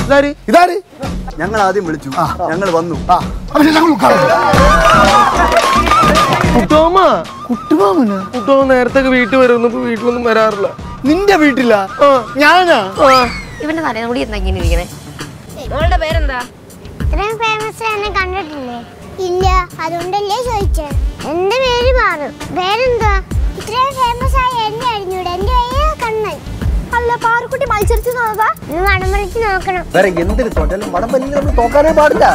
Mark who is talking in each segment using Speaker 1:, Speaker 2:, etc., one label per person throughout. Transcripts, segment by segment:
Speaker 1: ഇതാര്
Speaker 2: ഇതാര്
Speaker 3: ഞങ്ങൾ ആദ്യം വിളിച്ചു ഞങ്ങൾ വന്നു
Speaker 2: ആ അപ്പൊ ഞങ്ങൾ ഉൾക്കാണ്
Speaker 1: കുട്ടോമ
Speaker 2: കുട്ടുമാമന
Speaker 1: കുട്ടോമ നേരത്തെ വീട്ടിൽ വരുന്നു ഇപ്പൊ വീട്ടിലൊന്നും വരാറില്ല
Speaker 2: നിന്റെ വീട്ടിലാ
Speaker 1: ആ
Speaker 2: ഞാനാ
Speaker 1: ആ
Speaker 4: ഇവന്റെ തലേ കൂടി എന്താ ഇങ്ങനെ ഇരിക്കണേ മോളുടെ പേരെന്താ
Speaker 5: ഇത്രയും ഫേമസ് എന്നെ കണ്ടിട്ടില്ലേ ഇല്ല അതുകൊണ്ടല്ലേ ചോദിച്ചേ എന്റെ പേര് മാറും പേരെന്താ ഇത്രയും ഫേമസ് ആയ എന്നെ അറിഞ്ഞൂടെ എന്റെ പേര് കണ്ണൻ
Speaker 4: അല്ല പാറുക്കുട്ടി മത്സരിച്ചു നോക്കാ
Speaker 5: ഒന്ന് വടംവലിച്ച് നോക്കണം
Speaker 3: വേറെ എന്തിന് തോറ്റാലും വടം വലിയ നമ്മൾ തോക്കാനേ പാടില്ല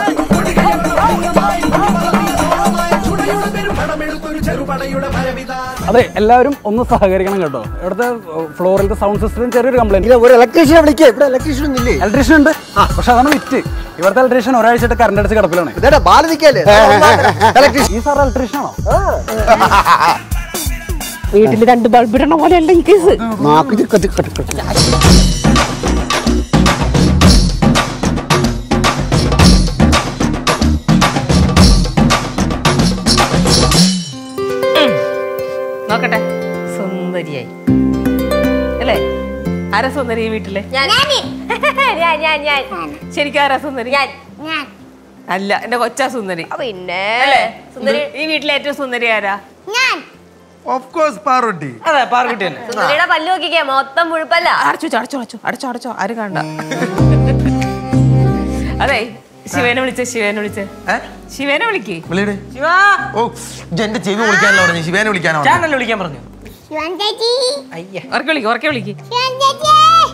Speaker 6: അതെ എല്ലാവരും ഒന്ന് സഹകരിക്കണം കേട്ടോ ഇവിടുത്തെ ഫ്ലോറിലത്തെ സൗണ്ട് സിസ്റ്റം ചെറിയൊരു കംപ്ലൈന്റ്
Speaker 3: ഇല്ല ഒരു ഇലക്ട്രീഷ്യനെ വിളിക്കുക ഇവിടെ ഇലക്ട്രീഷ്യൻ ഒന്നും ഇല്ലേ
Speaker 6: ഇലക്ട്രീഷ്യൻ ഉണ്ട് പക്ഷെ അതാണ് വിറ്റ് ഇവിടുത്തെ ഇലക്ട്രീഷ്യൻ ഒരാഴ്ചയായിട്ട് കറണ്ട് അടിച്ച് കിടപ്പിലാണ്
Speaker 3: ഇതേടാ ബാലതിക്കല്ലേ ഇലക്ട്രീഷ്യൻ
Speaker 6: ഈ സാർ ഇലക്ട്രീഷ്യൻ ആണോ
Speaker 4: വീട്ടിൽ രണ്ട് ബൾബ് ഇടണ പോലെ അല്ല ഈ കേസ്
Speaker 7: നോക്കട്ടെ സുന്ദരിയായി അല്ലേ ആരാ സുന്ദരി ഈ വീട്ടിലെ
Speaker 4: ഞാൻ ഞാൻ ഞാൻ ഞാൻ
Speaker 7: ശരിക്കും ആരാ സുന്ദരി
Speaker 4: ഞാൻ
Speaker 5: ഞാൻ
Speaker 7: അല്ല എന്റെ കൊച്ചാ സുന്ദരി
Speaker 4: പിന്നെ
Speaker 7: അല്ലേ
Speaker 4: സുന്ദരി
Speaker 7: ഈ വീട്ടിലെ ഏറ്റവും സുന്ദരി ആരാ
Speaker 5: ഞാൻ
Speaker 1: ഓഫ് കോഴ്സ് പാറുട്ടി
Speaker 6: അതെ പാർക്കുട്ടി തന്നെ
Speaker 4: സുന്ദരിയുടെ പല്ല് നോക്കിക്കേ മൊത്തം മുഴുപ്പല്ല
Speaker 7: അടച്ചു അടച്ചോ അടച്ചോ അടച്ചോ അടച്ചോ ആരും കണ്ട അതെ ശിവനെ വിളിച്ചേ ശിവനെ വിളിച്ചേ ശിവനെ വിളിക്ക്
Speaker 1: വിളിയുടെ
Speaker 6: ശിവാ
Speaker 1: ഓ ഇജ്ജ് എന്റെ ചെവി വിളിക്കാനല്ലോ പറഞ്ഞു ശിവേനെ വിളിക്കാനോ
Speaker 6: ചാനൽ വിളിക്കാൻ പറഞ്ഞു
Speaker 5: ശിവൻ ചേച്ചി
Speaker 7: ഉറക്കെ വിളിക്ക് ഉറക്കെ വിളിക്ക്
Speaker 5: ശിവൻ ചേച്ചി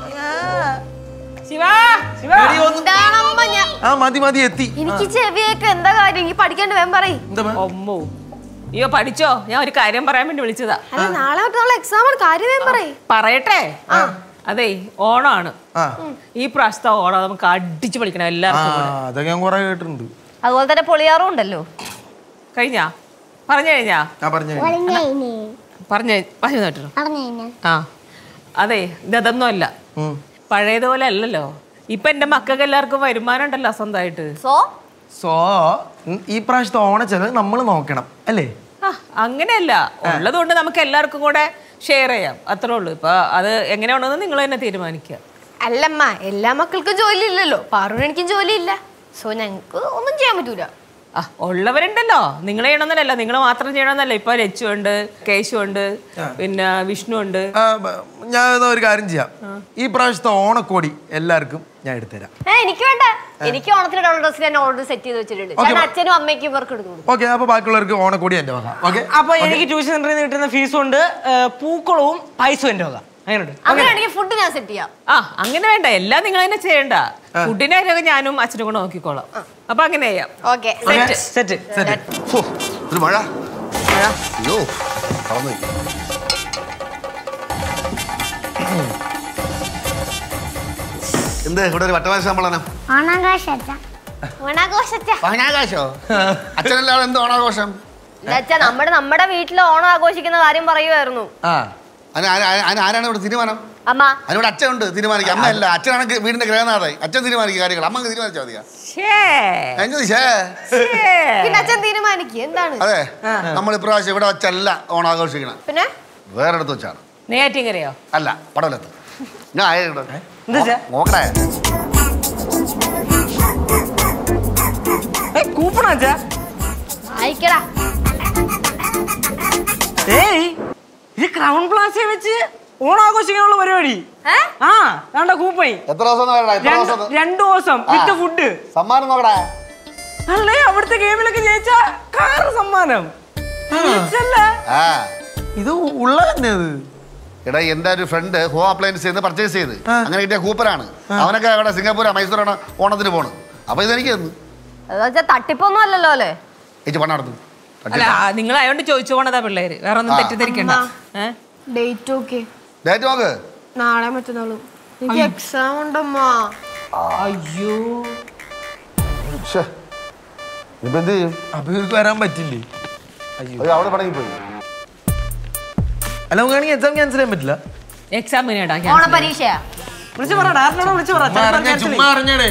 Speaker 7: ശിവാ
Speaker 4: എന്താണമ്മ ഞാൻ
Speaker 1: ആ മതി മതി എത്തി
Speaker 4: എനിക്ക് ചെവിയൊക്കെ എന്താ കാര്യം എനിക്ക് പഠിക്കാണ്ട് വേം പറയും
Speaker 1: എന്താ മേ?
Speaker 7: അമ്മോ അയ്യോ പഠിച്ചോ ഞാൻ ഒരു കാര്യം പറയാൻ വേണ്ടി വിളിച്ചതാ
Speaker 4: അല്ല നാളെ തൊട്ടുള്ള എക്സാം ആണ് കാര്യം വേം പറയും
Speaker 7: പറയട്ടെ അതെ ഓണാണ്
Speaker 1: ആ
Speaker 7: ഈ പ്രാവശ്യത്തെ ഓണം നമുക്ക് അടിച്ചു പഠിക്കണം
Speaker 1: ആ
Speaker 7: എല്ലാവർക്കും കൂടെ.
Speaker 1: അതൊക്കെ ഞാൻ കുറെ കേട്ടിട്ടുണ്ട്
Speaker 4: അതുപോലെ തന്നെ പൊളിയാറും ഉണ്ടല്ലോ
Speaker 7: കഴിഞ്ഞാ പറഞ്ഞു കഴിഞ്ഞാ
Speaker 1: ഞാൻ പറഞ്ഞു
Speaker 5: ഒളിഞ്ഞേനെ
Speaker 7: പറഞ്ഞു പറഞ്ഞു കേട്ടോ
Speaker 5: അറിഞ്ഞേനെ
Speaker 7: ആ അതെ ഇതൊന്നും അല്ല പഴയതുപോലെ അല്ലല്ലോ ഇപ്പൊ എന്റെ മക്കൾക്ക് എല്ലാവർക്കും വരുമാനം ഉണ്ടല്ലോ സ്വന്തമായിട്ട്
Speaker 4: സോ
Speaker 1: സോ ഈ പ്രാവശ്യത്തെ ഓണച്ചെലവ് നമ്മൾ നോക്കണം അല്ലേ
Speaker 7: ആ അങ്ങനെയല്ല ഉള്ളത് കൊണ്ട് നമുക്ക് എല്ലാവർക്കും കൂടെ ഷെയർ ചെയ്യാം അത്രേ ഉള്ളൂ ഇപ്പൊ അത് എങ്ങനെയാണെന്ന് നിങ്ങൾ തന്നെ തീരുമാനിക്കുക
Speaker 4: അല്ലമ്മ എല്ലാ മക്കൾക്കും ജോലി ഇല്ലല്ലോ പാറുവിന് എനിക്കും ജോലി ഇല്ല സോ ഞങ്ങക്ക് ഒന്നും ചെയ്യാൻ പറ്റൂല
Speaker 7: ആ ഉള്ളവരുണ്ടല്ലോ നിങ്ങൾ ചെയ്യണമെന്നല്ല നിങ്ങൾ മാത്രം ചെയ്യണമെന്നല്ല ഇപ്പൊ രച്ചു ഉണ്ട് കേശു ഉണ്ട് പിന്നെ വിഷ്ണു ഉണ്ട്
Speaker 1: ആ, ബ- ഞാൻ എന്നാ ഒരു കാര്യം ചെയ്യാം ഈ പ്രാവശ്യത്തെ ഓണക്കോടി എല്ലാവർക്കും ഞാൻ എടുത്തുതരാം
Speaker 4: ഏ എനിക്ക് വേണ്ട എനിക്ക് ഓണത്തിന് ഡോളർ ഡ്രസ് ഞാൻ ഓൾറെഡി സെറ്റ് ചെയ്ത് വെച്ചിട്ടുണ്ട്
Speaker 1: Okay,
Speaker 4: ഞാൻ
Speaker 1: ma-
Speaker 4: അച്ഛനും അമ്മയ്ക്കും ഇവർക്ക് എടുത്തു കൊടുക്കും
Speaker 1: ഓക്കെ അപ്പൊ ബാക്കിയുള്ളവർക്ക് ഓണക്കോടി എന്റെ വക ഓക്കെ
Speaker 6: അപ്പൊ എനിക്ക് ട്യൂഷൻ സെന്ററിൽ നിന്ന് കിട്ടുന്ന ഫീസും ഉണ്ട് പൂക്കളവും പൈസയും എന്റെ വക അങ്ങനെയുണ്ട്
Speaker 4: അങ്ങനെയാണെങ്കിൽ ഫുഡ് ഞാൻ സെറ്റ് ചെയ്യാം
Speaker 7: ആ അങ്ങനെ വേണ്ട എല്ലാം നിങ്ങൾ തന്നെ ചെയ്യണ്ട ഫുഡിന്റെ കാര്യമൊക്കെ ഞാനും അച്ഛനും കൂടെ നോക്കിക്കോളാം അപ്പൊ അങ്ങനെ ചെയ്യാം
Speaker 4: ഓക്കെ
Speaker 7: സെറ്റ്
Speaker 6: സെറ്റ്
Speaker 2: ഫോ, ഒരു മഴ അയ്യോ കളന്നുപോയി. എന്ത് ഇവിടെ ഒരു വട്ടവാശ സമ്മേളനം
Speaker 5: ഓണാഘോഷത്ത
Speaker 4: ഓണാഘോഷച്ച
Speaker 2: ഓണാഘോഷോ അച്ഛനല്ലാതെ എന്ത് ഓണാഘോഷം
Speaker 4: എന്താ നമ്മുടെ നമ്മുടെ വീട്ടിൽ ഓണം ആഘോഷിക്കുന്ന കാര്യം പറയുമായിരുന്നു
Speaker 1: ആ
Speaker 2: അതിന് ആരാ- അതിന് ആരാണ് ഇവിടെ തീരുമാനം
Speaker 4: അമ്മ
Speaker 2: അതിനോട് അച്ഛനുണ്ട് തീരുമാനിക്കുക അമ്മയല്ല അച്ഛനാണ് വീടിന്റെ ഗ്രഹനാഥായി അച്ഛൻ തീരുമാനിക്കുക കാര്യങ്ങൾ അമ്മ അങ്ങ് തീരുമാനിച്ചാൽ മതിയാ
Speaker 7: ഷേ
Speaker 2: ഞാൻ ചോദിച്ചേ
Speaker 4: പിന്നെ അച്ഛൻ തീരുമാനിക്കുക എന്താണ്
Speaker 2: അതെ നമ്മൾ ഇപ്രാവശ്യം ഇവിടെ വെച്ചല്ല ഓണം ആഘോഷിക്കണം
Speaker 4: പിന്നെ
Speaker 2: വേറെ അടുത്ത് വെച്ചാണ്
Speaker 7: നെയ്യാറ്റിങ്കരയോ
Speaker 2: അല്ല പടവലത്ത് ഞാൻ ആയ ഇവിടെ.
Speaker 6: എന്താ വെച്ചാ?
Speaker 2: നോക്കണേ
Speaker 6: കൂപ്പണാ അച്ഛാ
Speaker 4: അയക്കടാ
Speaker 6: ഏയ് ഇത് ക്രൗൺ പ്ലാസയെ വെച്ച് ഓണാഘോഷിക്കാനുള്ള പരിപാടി
Speaker 4: ഏ?
Speaker 6: ആ വേണ്ട കൂപ്പണി
Speaker 2: എത്ര ദിവസം നോക്കണേ എത്ര
Speaker 6: രണ്ട്
Speaker 2: ദിവസം
Speaker 6: രണ്ടു ദിവസം വിത്ത് ഫുഡ്
Speaker 2: സമ്മാനം നോക്കണേ
Speaker 6: അല്ലേ അവിടുത്തെ ഗെയിമിലൊക്കെ ജയിച്ച കാറ് സമ്മാനം ജയിച്ചല്ല
Speaker 2: ആ
Speaker 1: ഇത് ഉള്ള തന്നെ അത്
Speaker 2: എടാ എന്റെ ഒരു ഫ്രണ്ട് ഹോം അപ്ലയൻസ് ചെയ്ത് പർച്ചേസ് ചെയ്ത് അങ്ങനെ കിട്ടിയ കൂപ്പറാണ് അവനൊക്കെ അവിടെ സിംഗപ്പൂർ മൈസൂരാണ് ഓണത്തിന് പോണ് അപ്പൊ ഇതെനിക്ക് തന്നു
Speaker 4: അതെന്ന് വെച്ചാ തട്ടിപ്പൊന്നും അല്ലല്ലോ അല്ലേ
Speaker 2: ചേച്ചി പണം നടത്തും
Speaker 7: അല്ല നിങ്ങൾ ആയോണ്ട് ചോദിച്ചു പോണതാ പിള്ളേര് വേറെ ഒന്നും തെറ്റിദ്ധരിക്കണ്ട ഏ
Speaker 4: ഡേറ്റ് ഓക്കെ
Speaker 2: ഡേറ്റ് നോക്ക്
Speaker 4: നാളെ മറ്റന്നാളും എനിക്ക് എക്സാം ഉണ്ടമ്മ
Speaker 7: അയ്യോ
Speaker 2: ശ്ശേ. ഇനിയിപ്പോ എന്ത് ചെയ്യും
Speaker 1: അപ്പൊ ഇവർക്ക് വരാൻ പറ്റില്ലേ
Speaker 2: അത് അവിടെ പടങ്ങി പോയി
Speaker 1: അല്ല നമുക്കാണെങ്കിൽ എക്സാം ക്യാൻസൽ ചെയ്യാൻ പറ്റില്ല
Speaker 7: എക്സാം എങ്ങനെയാടാ
Speaker 4: ഓണ പരീക്ഷയാ
Speaker 6: വിളിച്ചു പറ ഡയറക്ടറോട് വിളിച്ചു പറ
Speaker 1: ചുമ്മാ അറിഞ്ഞ ചുമ്മാ അറിഞ്ഞടേ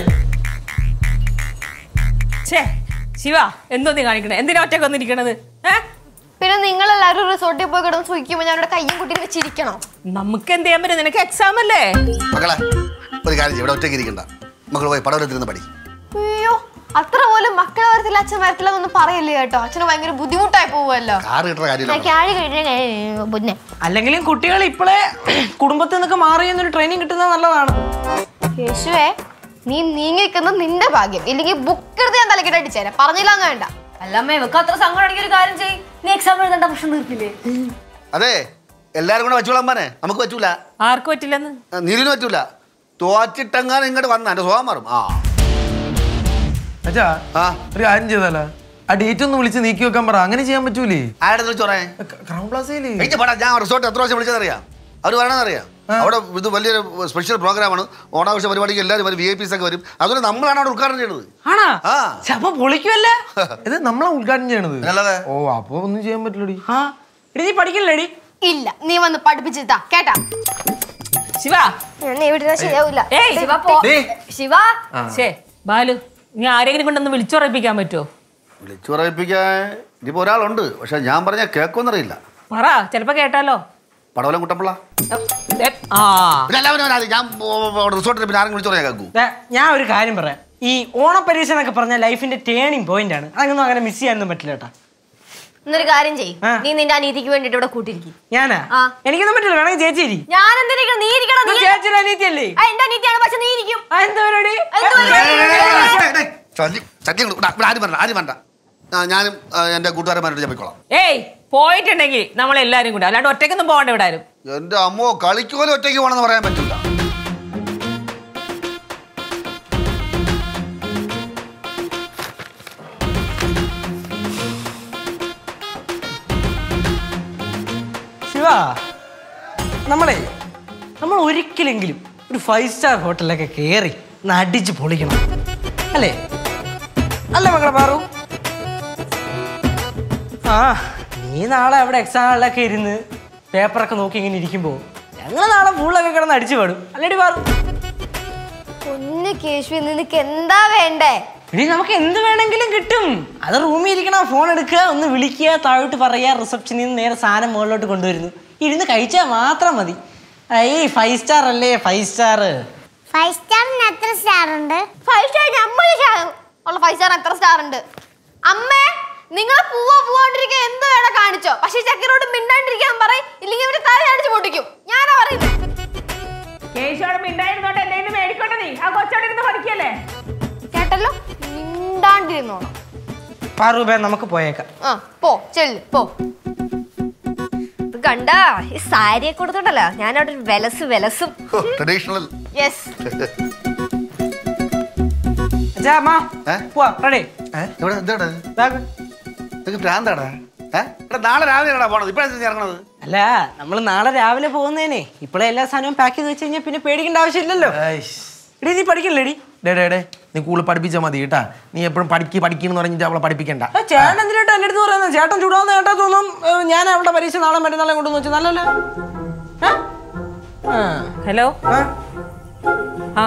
Speaker 7: ഛേ ശിവ എന്തോ നീ കാണിക്കണേ എന്തിനാ ഒറ്റക്ക് വന്നിരിക്കണത് ഏ
Speaker 4: പിന്നെ നിങ്ങൾ എല്ലാവരും റിസോർട്ടിൽ പോയി കിടന്ന് സൂഹിക്കുമ്പോ ഞാൻ ഇവിടെ കയ്യും കുട്ടി വെച്ചിരിക്കണം
Speaker 7: നമുക്ക് എന്ത് ചെയ്യാൻ പറ്റും നിനക്ക് എക്സാം അല്ലേ
Speaker 2: മക്കളെ ഒരു കാര്യം ചെയ്യ്, ഇവിടെ ഒറ്റയ്ക്ക് ഇരിക്കണ്ട മക്കൾ പോയി പടവലത്തിരുന്ന് പഠി
Speaker 4: അയ്യോ അത്ര പോലും മക്കളെ വരത്തില്ല അച്ഛൻ വരത്തില്ല എന്നൊന്നും പറയല്ലേ കേട്ടോ അച്ഛന് ഭയങ്കര ബുദ്ധിമുട്ടായി പോവുമല്ലോ
Speaker 2: കാറ് കിട്ടുന്ന കാര്യമില്ല
Speaker 4: കാഴ് കഴിഞ്ഞ ബുദ്ധനെ
Speaker 6: അല്ലെങ്കിലും കുട്ടികൾ ഇപ്പോഴേ കുടുംബത്തിൽ നിന്നൊക്കെ മാറി എന്നൊരു ട്രെയിനിങ് കിട്ടുന്നത് നല്ലതാണ്
Speaker 4: യേശുവേ നീ നീങ്ങിക്കുന്നത് നിന്റെ ഭാഗ്യം ഇല്ലെങ്കിൽ ബുക്ക് എടുത്ത് ഞാൻ തലക്കിട്ട് അടിച്ചേരാ പറഞ്ഞില്ലാന്ന് വേണ്ട
Speaker 8: അല്ലമ്മ ഇവക്ക് അത്ര സങ്കടം അടിക്കുന്ന ഒരു കാര്യം ചെയ്യ് നീ എക്സാം എഴുതേണ്ട പ്രശ്നം തീർക്കില്ലേ
Speaker 2: അതെ എല്ലാരും കൂടെ വെച്ചോളാൻ പാനെ നമുക്ക് പറ്റൂല
Speaker 7: ആർക്കും പറ്റില്ലെന്ന്
Speaker 2: ആ, നീലിന് പറ്റൂല തോറ്റിട്ടെങ്ങാനും ഇങ്ങോട്ട് വന്ന എന്റെ സ്വഭാവം മാറും ആ
Speaker 1: അച്ഛാ
Speaker 2: ആ
Speaker 1: ഒരു കാര്യം ചെയ്താലോ ആ ഡേറ്റ് ഒന്ന് വിളിച്ച് നീക്കി വെക്കാൻ പറ അങ്ങനെ ചെയ്യാൻ പറ്റൂലേ
Speaker 2: ആരുടെ വിളിച്ചു പറയാൻ
Speaker 1: ക്രൗൺ പ്ലാസയില്
Speaker 2: എനിക്ക് പടാ ഞാൻ റിസോർട്ട് എത്ര പ്രാവശ്യം വിളിച്ചതറിയാം അവർ പറയണമെന്നറിയാം അവിടെ ഇത് വലിയൊരു സ്പെഷ്യൽ പ്രോഗ്രാമാണ് ഓണാഘോഷ പരിപാടിക്ക് എല്ലാവരും വരും വി ഐ പീസ് ഒക്കെ വരും അതുകൊണ്ട് നമ്മളാണ് അവിടെ ഉദ്ഘാടനം ചെയ്യുന്നത്
Speaker 6: ആണാ
Speaker 2: ആ.
Speaker 6: ശ്ശെ, അപ്പൊ പൊളിക്കുമല്ലേ
Speaker 1: ഇത് നമ്മളാ ഉദ്ഘാടനം ചെയ്യണത്
Speaker 2: അല്ലാതെ
Speaker 1: ഓ അപ്പൊ ഒന്നും ചെയ്യാൻ പറ്റില്ലടി
Speaker 6: ആ എടി നീ പഠിക്കില്ലേടി
Speaker 4: ഇല്ല നീ വന്ന് പഠിപ്പിച്ചിട്ടാ കേട്ടാ
Speaker 7: ശിവ
Speaker 4: ഞാൻ ഇവിടെ ശരിയാവില്ല
Speaker 7: ഏയ്
Speaker 8: ശിവ പോ ശിവ
Speaker 7: ശേ ബാലു നീ ആരെങ്കിലും കൊണ്ടൊന്ന് വിളിച്ചുറപ്പിക്കാൻ പറ്റുമോ
Speaker 2: വിളിച്ചു പറയിപ്പിക്കാൻ ഇനിയിപ്പോൾ ഒരാളുണ്ട് പക്ഷെ ഞാൻ പറഞ്ഞാൽ കേൾക്കുമെന്നറിയില്ല
Speaker 7: പറ ചിലപ്പോ കേട്ടാലോ
Speaker 2: പടവലം കുട്ടപ്പിള്ള
Speaker 7: ഏ, ആ
Speaker 2: പിന്നെ എല്ലാവരും വരാതെ ഞാൻ റിസോർട്ടിൽ പിന്നെ ആരും വിളിച്ചു പറയാൻ കേൾക്കൂ
Speaker 6: ദേ, ഞാൻ ഒരു കാര്യം പറയാം ഈ ഓണപ്പരീക്ഷ എന്നൊക്കെ പറഞ്ഞാൽ ലൈഫിന്റെ ടേണിംഗ് പോയിന്റ് ആണ് അങ്ങനൊന്നും അങ്ങനെ മിസ് ചെയ്യാനൊന്നും പറ്റില്ല കേട്ടാ
Speaker 4: എന്നൊരു കാര്യം ചെയ്യ്
Speaker 6: ആ.
Speaker 4: നീ നിന്റെ അനീതിക്ക് വേണ്ടിട്ട് ഇവിടെ കൂട്ടിരിക്കും
Speaker 6: ഞാനാ
Speaker 4: ആ.
Speaker 6: എനിക്കൊന്നും പറ്റില്ല വേണമെങ്കിൽ ചേച്ചി ഇരി.
Speaker 4: ഞാൻ എന്തിനാ നീ ഇരിക്കണം നീ
Speaker 6: ചേച്ചിയുടെ അനിയത്തിയല്ലേ
Speaker 4: ആ, എന്റെ അനീതിയാണ് പക്ഷെ നീ ഇരിക്കും
Speaker 6: ആ, എന്താ പരിപാടി
Speaker 4: എന്ത് പരിപാടി?
Speaker 2: സത്യം ഇവിടെ ആരും വേണ്ട ആരും വേണ്ട ആ, ഞാനും ആ, എൻ്റെ കൂട്ടുകാരന്മാരോട് ഞാൻ പോയിക്കോളാം
Speaker 7: ഏയ് പോയിട്ടുണ്ടെങ്കിൽ നമ്മൾ എല്ലാരും കൂടെ അല്ലാണ്ട് ഒറ്റയ്ക്കൊന്നും പോകണ്ട ഇവിടെ ആരും
Speaker 2: എൻ്റെ അമ്മോ കളിക്കോലും ഒറ്റയ്ക്ക് പോകണമെന്ന് പറയാൻ പറ്റില്ല
Speaker 6: ശിവ നമ്മളെ നമ്മൾ ഒരിക്കലെങ്കിലും ഒരു ഫൈവ് സ്റ്റാർ ഹോട്ടലിലൊക്കെ കയറി ഒന്ന് അടിച്ച് പൊളിക്കണം അല്ലേ അല്ലേ മക്കളെ പാറു ആ നീ നാളെ അവിടെ എക്സാമിലൊക്കെ ഇരുന്ന് പേപ്പറൊക്കെ നോക്കി ഇങ്ങനെ ഇരിക്കുമ്പോൾ ഞങ്ങൾ നാളെ ഫുള്ളൊക്കെ കിടന്ന് അടിച്ചു പാടും അല്ലേടി പാറു
Speaker 4: പൊന്ന് കേശു നിനക്ക് എന്താ വേണ്ടേ
Speaker 6: ഇനി നമുക്ക് എന്ത് വേണമെങ്കിലും കിട്ടും അത് റൂമിൽ ഇരിക്കണം ഫോൺ എടുക്കുക ഒന്ന് വിളിക്കുക താഴോട്ട് പറയുക റിസപ്ഷനിൽ നിന്ന് നേരെ സാധനം മുകളിലോട്ട് കൊണ്ടുവരുന്നു ഇരുന്ന് കഴിച്ചാൽ മാത്രം മതി ഐ ഫൈവ് സ്റ്റാർ അല്ലേ ഫൈവ് സ്റ്റാർ
Speaker 5: ഫൈവ് സ്റ്റാറിന് എത്ര സ്റ്റാർ ഉണ്ട്
Speaker 4: ഫൈവ് സ്റ്റാർ അമ്പത് സ്റ്റാർ ഉള്ള ഫൈവ് സ്റ്റാർ എത്ര സ്റ്റാർ ഉണ്ട് അമ്മേ നിങ്ങൾ പോവാ പോവാണ്ടിരിക്കുക എന്ത് വേണം കാണിച്ചോ പക്ഷെ ചക്കരോട് മിണ്ടാണ്ടിരിക്കാൻ പറയും ഇല്ലെങ്കിൽ ഇവര് തല അടിച്ച് പൊട്ടിക്കും ഞാനാ പറയുന്നത്
Speaker 7: കേശോടെ മിണ്ടായിരുന്നോട്ടെ എന്നെ മേടിക്കോട്ടെ നീ ആ കൊച്ചോടെ ഇരുന്ന് പഠിക്കല്ലേ
Speaker 4: കേട്ടല്ലോ മിണ്ടാണ്ടിരുന്നോണം
Speaker 6: പാറൂപേ നമുക്ക് പോയേക്കാം
Speaker 4: ആ പോ ചെല്ല് പോ ഇത് കണ്ടാ ഈ സാരിയെ കൊടുത്തോണ്ടല്ലോ ഞാൻ അവിടെ ഒരു വിലസ് വിലസും
Speaker 2: ട്രഡീഷണൽ
Speaker 4: യെസ്
Speaker 6: അച്ഛാ അമ്മ
Speaker 2: ഏ?
Speaker 6: പോവാ റെഡി
Speaker 2: എവിടെ എന്താടാ നിനക്ക് ഭ്രാന്താടാ ഏ എടാ നാളെ രാവിലെ എടാ പോണത് ഇപ്പോഴാണ് നീ ഇറങ്ങണത്
Speaker 6: അല്ല നമ്മൾ നാളെ രാവിലെ പോകുന്നേനെ ഇപ്പോഴേ എല്ലാ സാധനവും പാക്ക് ചെയ്ത് വെച്ച് കഴിഞ്ഞാൽ പിന്നെ പേടിക്കേണ്ട ആവശ്യമില്ലല്ലോ എടീ നീ പഠിക്കില്ലേടി
Speaker 1: ഡേ ഡേ ഡേ നീ കൂടുതൽ പഠിപ്പിച്ചാൽ മതി കേട്ടാ നീ എപ്പോഴും പഠിക്ക് പഠിക്കുന്നു പറഞ്ഞിട്ട് അവളെ പഠിപ്പിക്കണ്ട
Speaker 6: ആ, ചേട്ടൻ എന്തിനായിട്ട് എൻ്റെ അടുത്ത് പറയുന്നത് ചേട്ടൻ ചൂടാവുന്ന കേട്ടാ തോന്നും ഏ, ഞാൻ അവളുടെ പരീക്ഷ നാളെ മറ്റന്നാളെ കൊണ്ടുവന്ന് വെച്ചാൽ നല്ലല്ലോ ഏ? ആ.
Speaker 7: ഹലോ
Speaker 6: ആ.
Speaker 7: ആ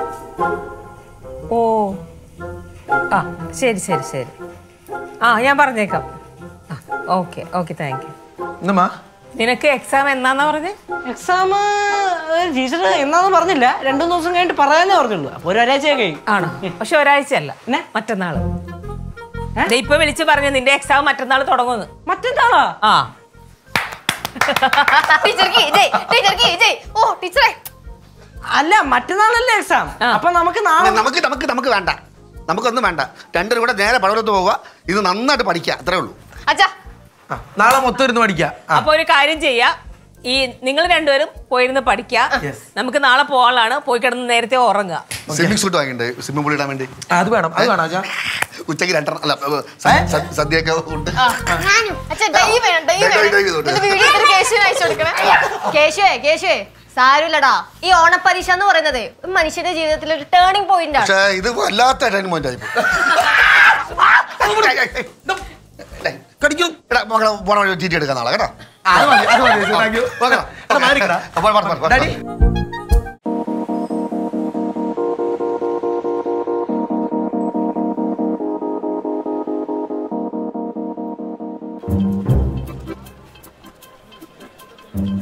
Speaker 7: ഓ ആ ശരി ശരി ശരി ആ ഞാൻ പറഞ്ഞേക്കാം ആ ഓക്കെ ഓക്കെ താങ്ക് യു
Speaker 1: എന്നമ്മാ
Speaker 7: നിനക്ക് എക്സാം എന്നാന്നാ പറഞ്ഞേ
Speaker 6: എക്സാം ടീച്ചർ എന്നാന്ന് പറഞ്ഞില്ല രണ്ടു മൂന്ന് ദിവസം കഴിഞ്ഞിട്ട് പറയാനേ പറഞ്ഞുള്ളൂ അപ്പൊ ഒരു ഒരാഴ്ച കഴിയും
Speaker 7: ആണോ പക്ഷെ ഒരാഴ്ചയല്ല
Speaker 6: പിന്നെ?
Speaker 7: മറ്റന്നാള് ദേ ഇപ്പൊ വിളിച്ച് പറഞ്ഞു നിന്റെ എക്സാം മറ്റന്നാൾ തുടങ്ങുന്നു
Speaker 6: മറ്റന്നാളാ
Speaker 7: ആ
Speaker 4: ടീച്ചർക്ക് ജയ് ടീച്ചർക്ക് ജയ് ഓ ടീച്ചറെ
Speaker 6: അല്ല മറ്റന്നാളല്ലേ എക്സാം അപ്പൊ നമുക്ക് നാളെ
Speaker 2: നമുക്ക് നമുക്ക് നമുക്ക് വേണ്ട നമുക്കൊന്നും വേണ്ട രണ്ടുപേരും കൂടെ നേരെ പടവലത്ത് പോവുക ഇത് നന്നായിട്ട് പഠിക്കുക അത്രേ ഉള്ളൂ
Speaker 4: അച്ഛാ
Speaker 1: ആ, നാളെ മൊത്തം ഇരുന്ന് പഠിക്കാം ആ,
Speaker 7: അപ്പൊ ഒരു കാര്യം ചെയ്യാ ഈ നിങ്ങൾ രണ്ടുപേരും പോയിരുന്ന് പഠിക്കുക
Speaker 1: Yes.
Speaker 7: നമുക്ക് നാളെ പോകാനാണ് പോയി കിടന്ന് നേരത്തെ ഉറങ്ങുക
Speaker 2: സ്വിമ്മിംഗ് സൂട്ട് വാങ്ങിണ്ടേ സ്വിമ്മിംഗ് പൂൾ ഇടാൻ വേണ്ടി
Speaker 1: ആ, അത് വേണം അത് വേണം അച്ഛാ
Speaker 2: ഉച്ചയ്ക്ക് രണ്ടെണ്ണം അല്ല ഏ, സ- സ- സദ്യയൊക്കെ ഉണ്ട്
Speaker 4: അച്ഛാ ഡൈ വേണം ഡൈ
Speaker 2: ഡൈ, ഡൈ, ഡൈ
Speaker 4: വേണം
Speaker 2: ചെയ്തോട്ടെ.
Speaker 4: ഇത് വീഡിയോ എടുത്ത് കേശുവിന് അയച്ചു കൊടുക്കണേ കേശുവേ കേശുവേ സാരമില്ലടാ ഈ ഓണപ്പരീക്ഷ എന്ന് പറയുന്നത് ഒരു മനുഷ്യന്റെ ജീവിതത്തിൽ ഒരു ടേണിംഗ് പോയിന്റ് ആണ്
Speaker 2: പക്ഷേ ഇത് വല്ലാത്ത ടൈം പോയിന്റ് ആയി
Speaker 1: കടിക്കും
Speaker 2: എടാ മകളെ പോണ വഴി ചീറ്റി എടുക്കാൻ നാളെ കേട്ടോ
Speaker 1: അത് മതി അത് മതി താങ്ക് യു
Speaker 2: പോകാം.
Speaker 1: എടാ, മാറിക്കടാ.
Speaker 2: അപ്പോൾ, അപ്പോൾ, അപ്പോൾ, അപ്പോൾ.
Speaker 1: ഡാഡി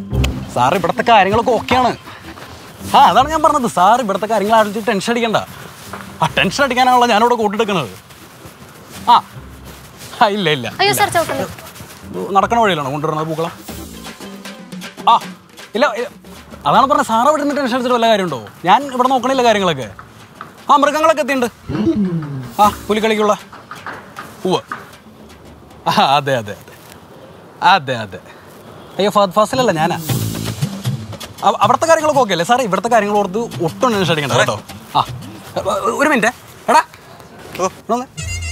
Speaker 9: സാർ ഇവിടുത്തെ കാര്യങ്ങളൊക്കെ ഓക്കെയാണ് ആ അതാണ് ഞാൻ പറഞ്ഞത് സാർ ഇവിടുത്തെ കാര്യങ്ങൾ ആലോചിച്ച് ടെൻഷൻ അടിക്കണ്ട ആ ടെൻഷൻ അടിക്കാനാണല്ലോ ഞാനിവിടെ കൂട്ടെടുക്കുന്നത് ആ ആ ഇല്ല ഇല്ല
Speaker 8: അയ്യോ സാർ ചവിട്ടുന്നു
Speaker 9: നടക്കണ വഴിയിലാണോ കൊണ്ടുവരുന്നത് പൂക്കളം ആ ഇല്ല ഇല്ല. അതാണ് പറഞ്ഞത് സാറ് ഇവിടെ നിന്ന് ടെൻഷൻ അടിച്ചിട്ട് വല്ല കാര്യമുണ്ടോ ഞാൻ ഇവിടെ നോക്കണില്ല കാര്യങ്ങളൊക്കെ ആ മൃഗങ്ങളൊക്കെ എത്തിയിട്ടുണ്ട് ആ പുലിക്കളിക്കുള്ള ഉവ്വ് ആ അതെ അതെ അതെ അതെ അതെ അയ്യോ ഫ- ഫസലല്ല ഞാനാ അവ- അവിടുത്തെ കാര്യങ്ങളൊക്കെ ഓക്കെ അല്ലേ സാറേ ഇവിടുത്തെ കാര്യങ്ങൾ ഓർത്ത് ഒട്ടും ടെൻഷൻ അടിക്കണ്ട കേട്ടോ ആ ഒരു മിനിറ്റ് എടാ ഇവിടെ വന്നേ.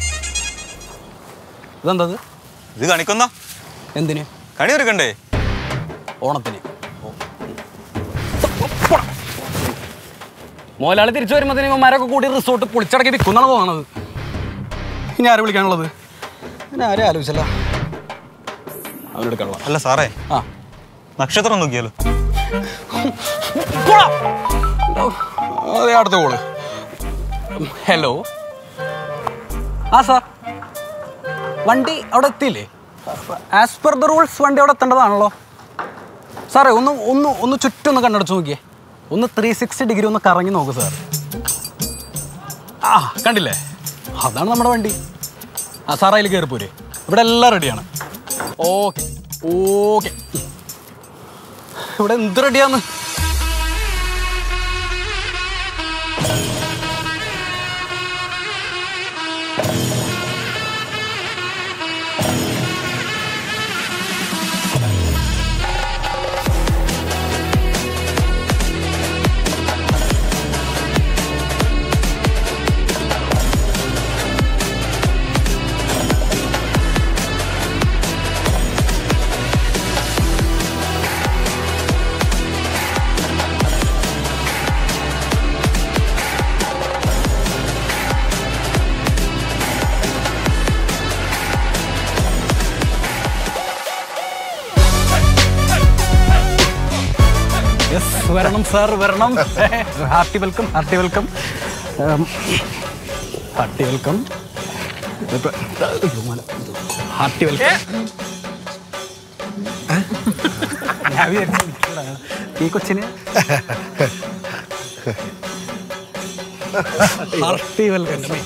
Speaker 9: ഇതെന്താ ഇത്?
Speaker 10: ഇത് കാണിക്കുന്ന
Speaker 9: എന്തിന്
Speaker 10: കണി ഒരുക്കണ്ടേ
Speaker 9: ഓണത്തിന് മോലാളി തിരിച്ചു വരുമ്പോഴത്തേനും ഇവന്മാരൊക്കെ കൂടി റിസോർട്ട് പൊളിച്ചടക്കി വിൽക്കുന്നാണ് തോന്നണത് ഇനി ആരെ വിളിക്കാനുള്ളത് പിന്നെ ആരെ ആലോചിച്ചല്ല അവനെടുക്കാനുള്ള
Speaker 10: അല്ല സാറേ
Speaker 9: ആ
Speaker 10: നക്ഷത്രം നോക്കിയാലോ
Speaker 9: പോടാ. അതെ അടുത്ത കോള് ഹലോ ആ സാർ വണ്ടി അവിടെ എത്തിയില്ലേ ആസ് പെർ ദ റൂൾസ് വണ്ടി അവിടെ എത്തേണ്ടതാണല്ലോ സാറേ ഒന്ന് ഒന്ന് ഒന്ന് ചുറ്റും ഒന്ന് കണ്ണടച്ച് നോക്കിയേ ഒന്ന് ത്രീ സിക്സ്റ്റി ഡിഗ്രി ഒന്ന് കറങ്ങി നോക്ക് സാർ ആ കണ്ടില്ലേ അതാണ് നമ്മുടെ വണ്ടി ആ സാർ അതിൽ കയറി പോരെ ഇവിടെ എല്ലാം റെഡിയാണ് ഓക്കെ ഓക്കെ ഇവിടെ എന്ത് റെഡിയാന്ന് യെസ് വരണം സാർ വരണം hearty welcome hearty welcome hearty welcome hearty welcome ഞാൻ വിചാരിച്ചു ഈ കൊച്ചിന് ഹാർട്ടി വെൽക്കം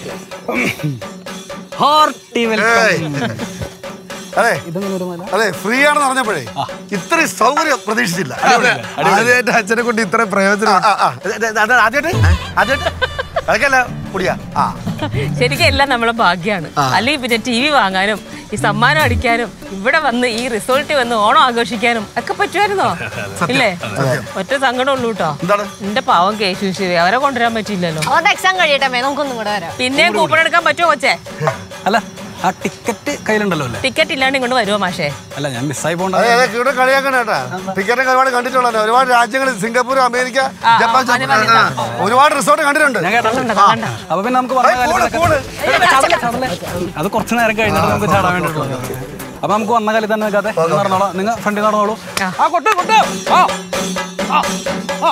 Speaker 9: ഹാർട്ടി വെൽക്കം
Speaker 2: അതെ
Speaker 9: ഇതെങ്ങനെ ഒരു മല
Speaker 2: അതെ ഫ്രീ ആണെന്ന് പറഞ്ഞപ്പോഴേ ഇത്രയും സൗകര്യം പ്രതീക്ഷിച്ചില്ല
Speaker 1: ആദ്യമായിട്ട് അച്ഛനെ കൊണ്ട് ഇത്ര പ്രയോജനം
Speaker 2: ആ, ആ, ഇത് ഇത് അത് ആദ്യമായിട്ട് ആദ്യമായിട്ട് അതൊക്കെയല്ല കുടിയാ ആ
Speaker 7: ശരിക്കും എല്ലാം നമ്മളെ ഭാഗ്യമാണ് അല്ലെങ്കിൽ പിന്നെ ടി വി വാങ്ങാനും ഈ സമ്മാനം അടിക്കാനും ഇവിടെ വന്ന് ഈ റിസോർട്ടിൽ വന്ന് ഓണം ആഘോഷിക്കാനും ഒക്കെ പറ്റുമായിരുന്നോ ഇല്ലേ ഒറ്റ സങ്കടം ഉള്ളൂ കേട്ടോ
Speaker 2: എന്താണ്?
Speaker 7: എന്റെ പാവം കേശു ശരി അവരെ കൊണ്ടുവരാൻ പറ്റിയില്ലല്ലോ
Speaker 4: അവരുടെ എക്സാം കഴിയട്ടെ മേ നമുക്കൊന്നും കൂടെ വരാം
Speaker 7: പിന്നെയും കൂപ്പൺ എടുക്കാൻ പറ്റുമോ കൊച്ചേ
Speaker 9: അല്ല ആ ടിക്കറ്റ് കയ്യിലുണ്ടല്ലോ അല്ലേ
Speaker 7: ടിക്കറ്റ് ഇല്ലാണ്ട് ഇങ്ങോട്ട് വരുമോ മാഷേ
Speaker 9: അല്ല ഞാൻ മിസ്സായി പോകണ്ട
Speaker 2: അതെ അതെ ഇവിടെ കളിയാക്കണ കേട്ടാ ടിക്കറ്റൊക്കെ ഒരുപാട് കണ്ടിട്ടുള്ളല്ലോ ഒരുപാട് രാജ്യങ്ങൾ സിംഗപ്പൂർ അമേരിക്ക ജപ്പാൻ
Speaker 7: മതി, മതി,
Speaker 2: ആ, ഒരുപാട് റിസോർട്ട് കണ്ടിട്ടുണ്ട്
Speaker 9: ഞാൻ കേട്ടിട്ടുണ്ട് അപ്പൊ പിന്നെ നമുക്ക് പറഞ്ഞ കാര്യങ്ങളൊക്കെ ചാടല്ലേ, ചാടല്ലേ. അത് കുറച്ച് നേരം കഴിഞ്ഞിട്ട് നമുക്ക് ചാടാൻ വേണ്ടിയിട്ടുള്ളത് അപ്പൊ നമുക്ക് വന്ന കാലത്ത് തന്നെ നിൽക്കാതെ നടന്നോളാം നിങ്ങൾ ഫ്രണ്ടിൽ നടന്നോളൂ ആ കൊട്ട് കൊട്ട് ആ ആ ആ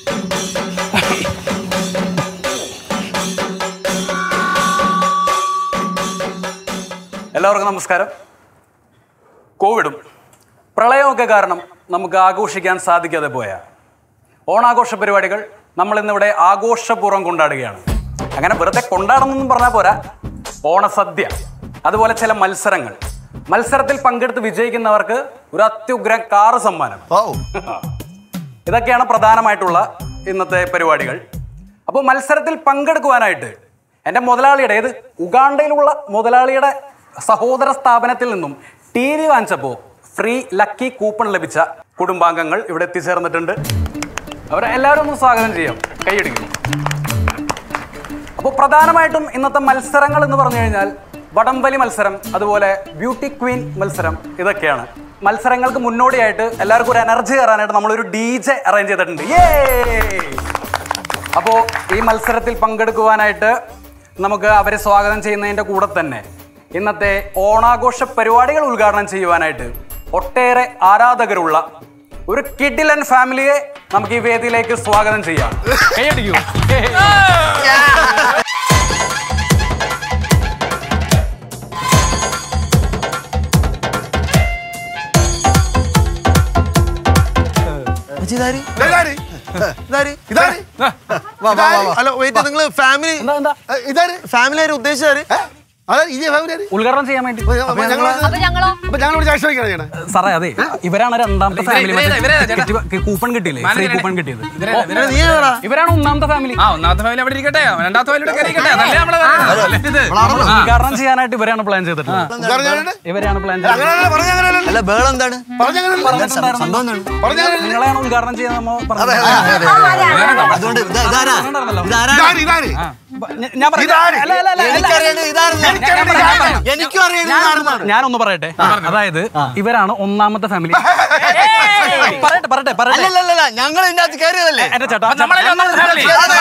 Speaker 9: എല്ലാവർക്കും നമസ്കാരം കോവിഡും പ്രളയമൊക്കെ കാരണം നമുക്ക് ആഘോഷിക്കാൻ സാധിക്കാതെ പോയ ഓണാഘോഷ പരിപാടികൾ നമ്മൾ ഇന്നിവിടെ ആഘോഷപൂർവ്വം കൊണ്ടാടുകയാണ് അങ്ങനെ വെറുതെ കൊണ്ടാടുന്നൊന്നും പറഞ്ഞാൽ പോരാ ഓണസദ്യ അതുപോലെ ചില മത്സരങ്ങൾ മത്സരത്തിൽ പങ്കെടുത്ത് വിജയിക്കുന്നവർക്ക് ഒരു അത്യുഗ്ര കാറ് സമ്മാനം
Speaker 2: ഓ
Speaker 9: ഇതൊക്കെയാണ് പ്രധാനമായിട്ടുള്ള ഇന്നത്തെ പരിപാടികൾ അപ്പോൾ മത്സരത്തിൽ പങ്കെടുക്കുവാനായിട്ട് എൻ്റെ മുതലാളിയുടെ ഏത് ഉഗാണ്ടയിലുള്ള മുതലാളിയുടെ സഹോദര സ്ഥാപനത്തിൽ നിന്നും ടി വി വാങ്ങിച്ചപ്പോൾ ഫ്രീ ലക്കി കൂപ്പൺ ലഭിച്ച കുടുംബാംഗങ്ങൾ ഇവിടെ എത്തിച്ചേർന്നിട്ടുണ്ട് അവരെ എല്ലാവരും ഒന്ന് സ്വാഗതം ചെയ്യാം കൈയടിക്കും അപ്പോൾ പ്രധാനമായിട്ടും ഇന്നത്തെ മത്സരങ്ങൾ എന്ന് പറഞ്ഞു കഴിഞ്ഞാൽ വടംവലി മത്സരം അതുപോലെ ബ്യൂട്ടി ക്വീൻ മത്സരം ഇതൊക്കെയാണ് മത്സരങ്ങൾക്ക് മുന്നോടിയായിട്ട് എല്ലാവർക്കും ഒരു എനർജി കയറാനായിട്ട് നമ്മളൊരു ഡി ജെ അറേഞ്ച് ചെയ്തിട്ടുണ്ട് ഏ അപ്പോൾ ഈ മത്സരത്തിൽ പങ്കെടുക്കുവാനായിട്ട് നമുക്ക് അവരെ സ്വാഗതം ചെയ്യുന്നതിൻ്റെ കൂടെ തന്നെ ഇന്നത്തെ ഓണാഘോഷ പരിപാടികൾ ഉദ്ഘാടനം ചെയ്യുവാനായിട്ട് ഒട്ടേറെ ആരാധകരുള്ള ഒരു കിഡിലൻ ഫാമിലിയെ നമുക്ക് ഈ വേദിയിലേക്ക് സ്വാഗതം ചെയ്യാം കൈയടിക്കൂ
Speaker 2: ഇതാര്?
Speaker 1: ഇതാര്
Speaker 2: ഇതാര്
Speaker 1: ഹലോ വെയിറ്റ് നിങ്ങൾ ഫാമിലി
Speaker 9: എന്താ എന്താ
Speaker 2: ഇതാര്
Speaker 1: ഫാമിലി ആര് ഉദ്ദേശിച്ചാര്
Speaker 2: അതെ ഇതേ ഫാമിലി ആര്?
Speaker 9: ഉദ്ഘാടനം ചെയ്യാൻ വേണ്ടി
Speaker 2: അപ്പൊ ഞങ്ങൾ
Speaker 4: അപ്പൊ ഞങ്ങളോ
Speaker 2: അപ്പൊ ഞങ്ങൾ വിളിച്ച് ആശ്രയിക്കണം ചെയ്യണേ
Speaker 9: സാറേ അതെ ഇവരാണ് രണ്ടാമത്തെ ഫാമിലി കൂപ്പൺ കിട്ടിയില്ലേ ഫ്രീ കൂപ്പൺ കിട്ടിയത്
Speaker 1: നീ ആരാടാ?
Speaker 9: ഇവരാണ് ഒന്നാമത്തെ ഫാമിലി
Speaker 11: ആ ഒന്നാമത്തെ ഫാമിലി അവിടെ ഇരിക്കട്ടെ രണ്ടാമത്തെ ഫാമിലി ഇവിടെ ഇരിക്കട്ടെ അതല്ലേ നമ്മള് പറയുന്നത്. ഇത്.
Speaker 9: ഉദ്ഘാടനം ചെയ്യാനായിട്ട് ഇവരാണ് പ്ലാൻ ചെയ്തിട്ടുള്ളത്
Speaker 2: പറഞ്ഞാണ്
Speaker 9: ഇവരാണ് പ്ലാൻ
Speaker 2: അങ്ങനെയല്ല പറഞ്ഞ അങ്ങനെയല്ല
Speaker 3: അല്ല ബേളം എന്താണ്
Speaker 2: പറഞ്ഞങ്ങനല്ല
Speaker 3: സംഭവം എന്താണ്
Speaker 2: പറഞ്ഞ
Speaker 9: നിങ്ങളെയാണ് ഉദ്ഘാടനം ചെയ്യാൻ നമ്മ പറഞ്ഞത്.
Speaker 3: അതുകൊണ്ട് ഇതാ- ഇതാരാ ഇതാരാ
Speaker 2: ഇതാര് ഇതാര്
Speaker 9: ബ- ഞ- ഞാൻ പറയാം.
Speaker 2: ഇതാര്?
Speaker 9: അല്ല, അല്ല, അല്ല, അല്ല.
Speaker 3: എനിക്കറിയേണ്ടത് ഇതാരെന്ന്.
Speaker 2: എനിക്കറിയേണ്ടത് ഇതാരെന്ന്.
Speaker 3: എനിക്കും അറിയാം ഇതാരെന്നാണ്.
Speaker 9: ഞാനൊന്ന് പറയട്ടെ അതായത് ഇവരാണ് ഒന്നാമത്തെ ഫാമിലി പറയട്ടെ പറയട്ടെ പറയട്ടെ
Speaker 3: അല്ലല്ലല്ല ഞങ്ങൾ ഇതിന്റെ അകത്ത് കയറിയതല്ലേ
Speaker 9: എന്റെ ചേട്ടാ
Speaker 11: നമ്മളല്ലേ ഒന്നാമത്തെ ഫാമിലി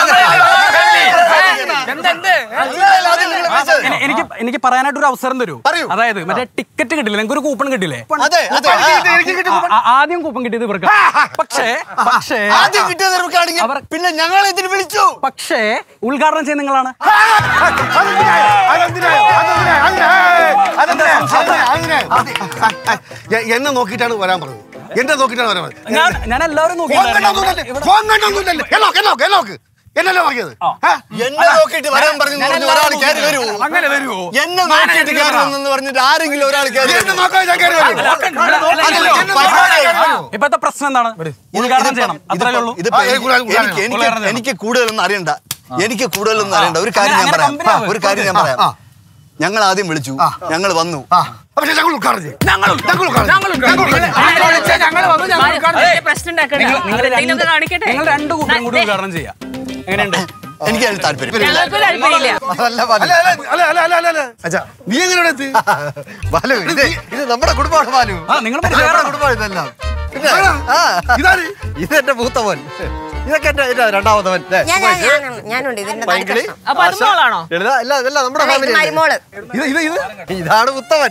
Speaker 11: എന്ത് എന്ത്
Speaker 3: അല്ലല്ല, അത് നിങ്ങൾ വിളിച്ചത്.
Speaker 9: എനി- എനിക്ക് എനിക്ക് പറയാനായിട്ട് ഒരു അവസരം തരൂ
Speaker 3: പറയൂ.
Speaker 9: അതായത് മറ്റേ ടിക്കറ്റ് കിട്ടില്ല നിങ്ങൾക്ക് ഒരു കൂപ്പൺ കിട്ടില്ലേ
Speaker 3: അതെ അതെ ആ,
Speaker 2: എനിക്ക് കിട്ടി
Speaker 9: ആ- ആ- ആദ്യം കൂപ്പൺ കിട്ടിയത് ഇവർക്ക് പക്ഷേ പക്ഷേ
Speaker 3: ആദ്യം കിട്ടിയത് ഇവർക്കാണെങ്കിൽ
Speaker 9: അവർ-
Speaker 3: പിന്നെ ഞങ്ങൾ ഇതിന് വിളിച്ചു
Speaker 9: പക്ഷേ ഉദ്ഘാടനം ചെയ്യുന്ന നിങ്ങളാണ്
Speaker 2: അതെന്തിനായോ? അതെന്തിനായോ? അതെന്തിനായോ? അതെന്തിനായോ? അതെന്തിനായോ? അതെന്തിനായോ? അതെന്തിനായോ? എ- എന്നെ നോക്കിയിട്ടാണ് വരാൻ പറഞ്ഞത് എന്നെ നോക്കിയിട്ടാണ് വരാൻ പറഞ്ഞത്
Speaker 9: ഞാൻ ഞാൻ എല്ലാവരും
Speaker 2: ഫോൺ കണ്ടൊന്നുമില്ലല്ലേ? ഫോൺ കണ്ടൊന്നുമില്ലല്ലേ? എന്നോക്ക്, എന്നോക്ക്, എന്നോക്ക്. എന്നല്ലേ നോക്കിയത് ഏ?
Speaker 3: എന്നെ നോക്കിയിട്ട് വരാൻ പറഞ്ഞു ഒരാൾ കയറി വരൂ
Speaker 11: അങ്ങനെ വരുമോ
Speaker 3: എന്നെ നോക്കിയിട്ട് കയറി വന്നെന്ന് പറഞ്ഞിട്ട് ആരെങ്കിലും ഒരാൾ കയറി
Speaker 2: എന്നെ
Speaker 3: വരൂ.
Speaker 2: നോക്കാതെ ഞാൻ കയറി വരും. എന്നെ നോക്കാതെ ഞാൻ കയറി വരും.
Speaker 9: ഇപ്പത്തെ പ്രശ്നം എന്താണ് ഉദ്ഘാടനം ചെയ്യണം അത്രയല്ലേ ഉള്ളൂ
Speaker 3: ഇതിപ്പോ
Speaker 2: ആ,
Speaker 3: എനിക്ക്
Speaker 2: ഉദ്ഘാടനം
Speaker 3: എനിക്ക് എനിക്ക് എനിക്ക് കൂടുതലൊന്നും അറിയണ്ട എനിക്ക് കൂടുതലൊന്നും അറിയണ്ട ഒരു കാര്യം ഞാൻ
Speaker 9: അങ്ങനെ
Speaker 3: പറയാം
Speaker 9: കമ്പനി ആവ്.
Speaker 3: ഒരു കാര്യം ഞാൻ പറയാം ഞങ്ങൾ ആദ്യം വിളിച്ചു ഞങ്ങൾ വന്നു
Speaker 2: ആ, പക്ഷേ ഞങ്ങൾ ഉദ്ഘാടനം ചെയ്യും.
Speaker 11: ഞങ്ങളും
Speaker 2: ഞങ്ങൾ ഉദ്ഘാടനം ചെയ്യും.
Speaker 11: ഞങ്ങളും
Speaker 2: ഞങ്ങൾ ഉദ്ഘാടനം ചെയ്യും.
Speaker 11: ഞങ്ങൾ വിളിച്ചാൽ ഞങ്ങൾ വന്നു ഞങ്ങൾ ഉദ്ഘാടനം ചെയ്യും.
Speaker 7: പ്രശ്നം ഉണ്ടാക്കണ്ട
Speaker 9: നിങ്ങൾ നിങ്ങൾ
Speaker 7: എന്തെങ്കിലുമൊക്കെ
Speaker 9: രണ്ട്
Speaker 7: കാണിക്കട്ടെ
Speaker 9: നിങ്ങൾ രണ്ട് കൂട്ടരും കൂടി ഉദ്ഘാടനം ചെയ്യാം എങ്ങനെയുണ്ട്
Speaker 3: എനിക്ക് അതിന് താല്പര്യം
Speaker 7: ഞങ്ങൾക്ക് താല്പര്യമില്ല
Speaker 3: അതല്ല
Speaker 2: അല്ല, അല്ല, അല്ല, അല്ല, അല്ല, അല്ല, അല്ല. അച്ഛാ, നീ എങ്ങനെ ഇവിടെ എത്തി?
Speaker 3: ബാലു ഇത് ഇത് നമ്മുടെ കുടുംബമാണ് ബാലു
Speaker 9: ആ നിങ്ങൾ
Speaker 3: ഇത് നമ്മുടെ കുടുംബമാണ് ഇതെല്ലാം പിന്നെ
Speaker 2: ആണോ?
Speaker 3: ആ
Speaker 2: ഇതാര്?
Speaker 3: ഇത് എന്റെ മൂത്ത മോൻ ഇതൊക്കെ എന്റെ എന്റെ രണ്ടാമത്തെ മോൻ ദേ,
Speaker 12: ഞാൻ
Speaker 3: സുമേഷ്.
Speaker 12: ഞാൻ- ഞാനുണ്ട് ഞാനുണ്ട് ഇതിന്റെ നാല്
Speaker 3: പൈങ്കിളി,
Speaker 12: കഷ്ണം.
Speaker 7: അപ്പൊ അത് മോളാണോ
Speaker 3: ലളിത ഇല്ല ഇതല്ല നമ്മുടെ
Speaker 12: അതെ, ഇത്
Speaker 3: ഫാമിലി
Speaker 12: മരുമോള്
Speaker 2: ഇത് ഇത് ഇത്
Speaker 3: ഇതാണ് ഉത്തമൻ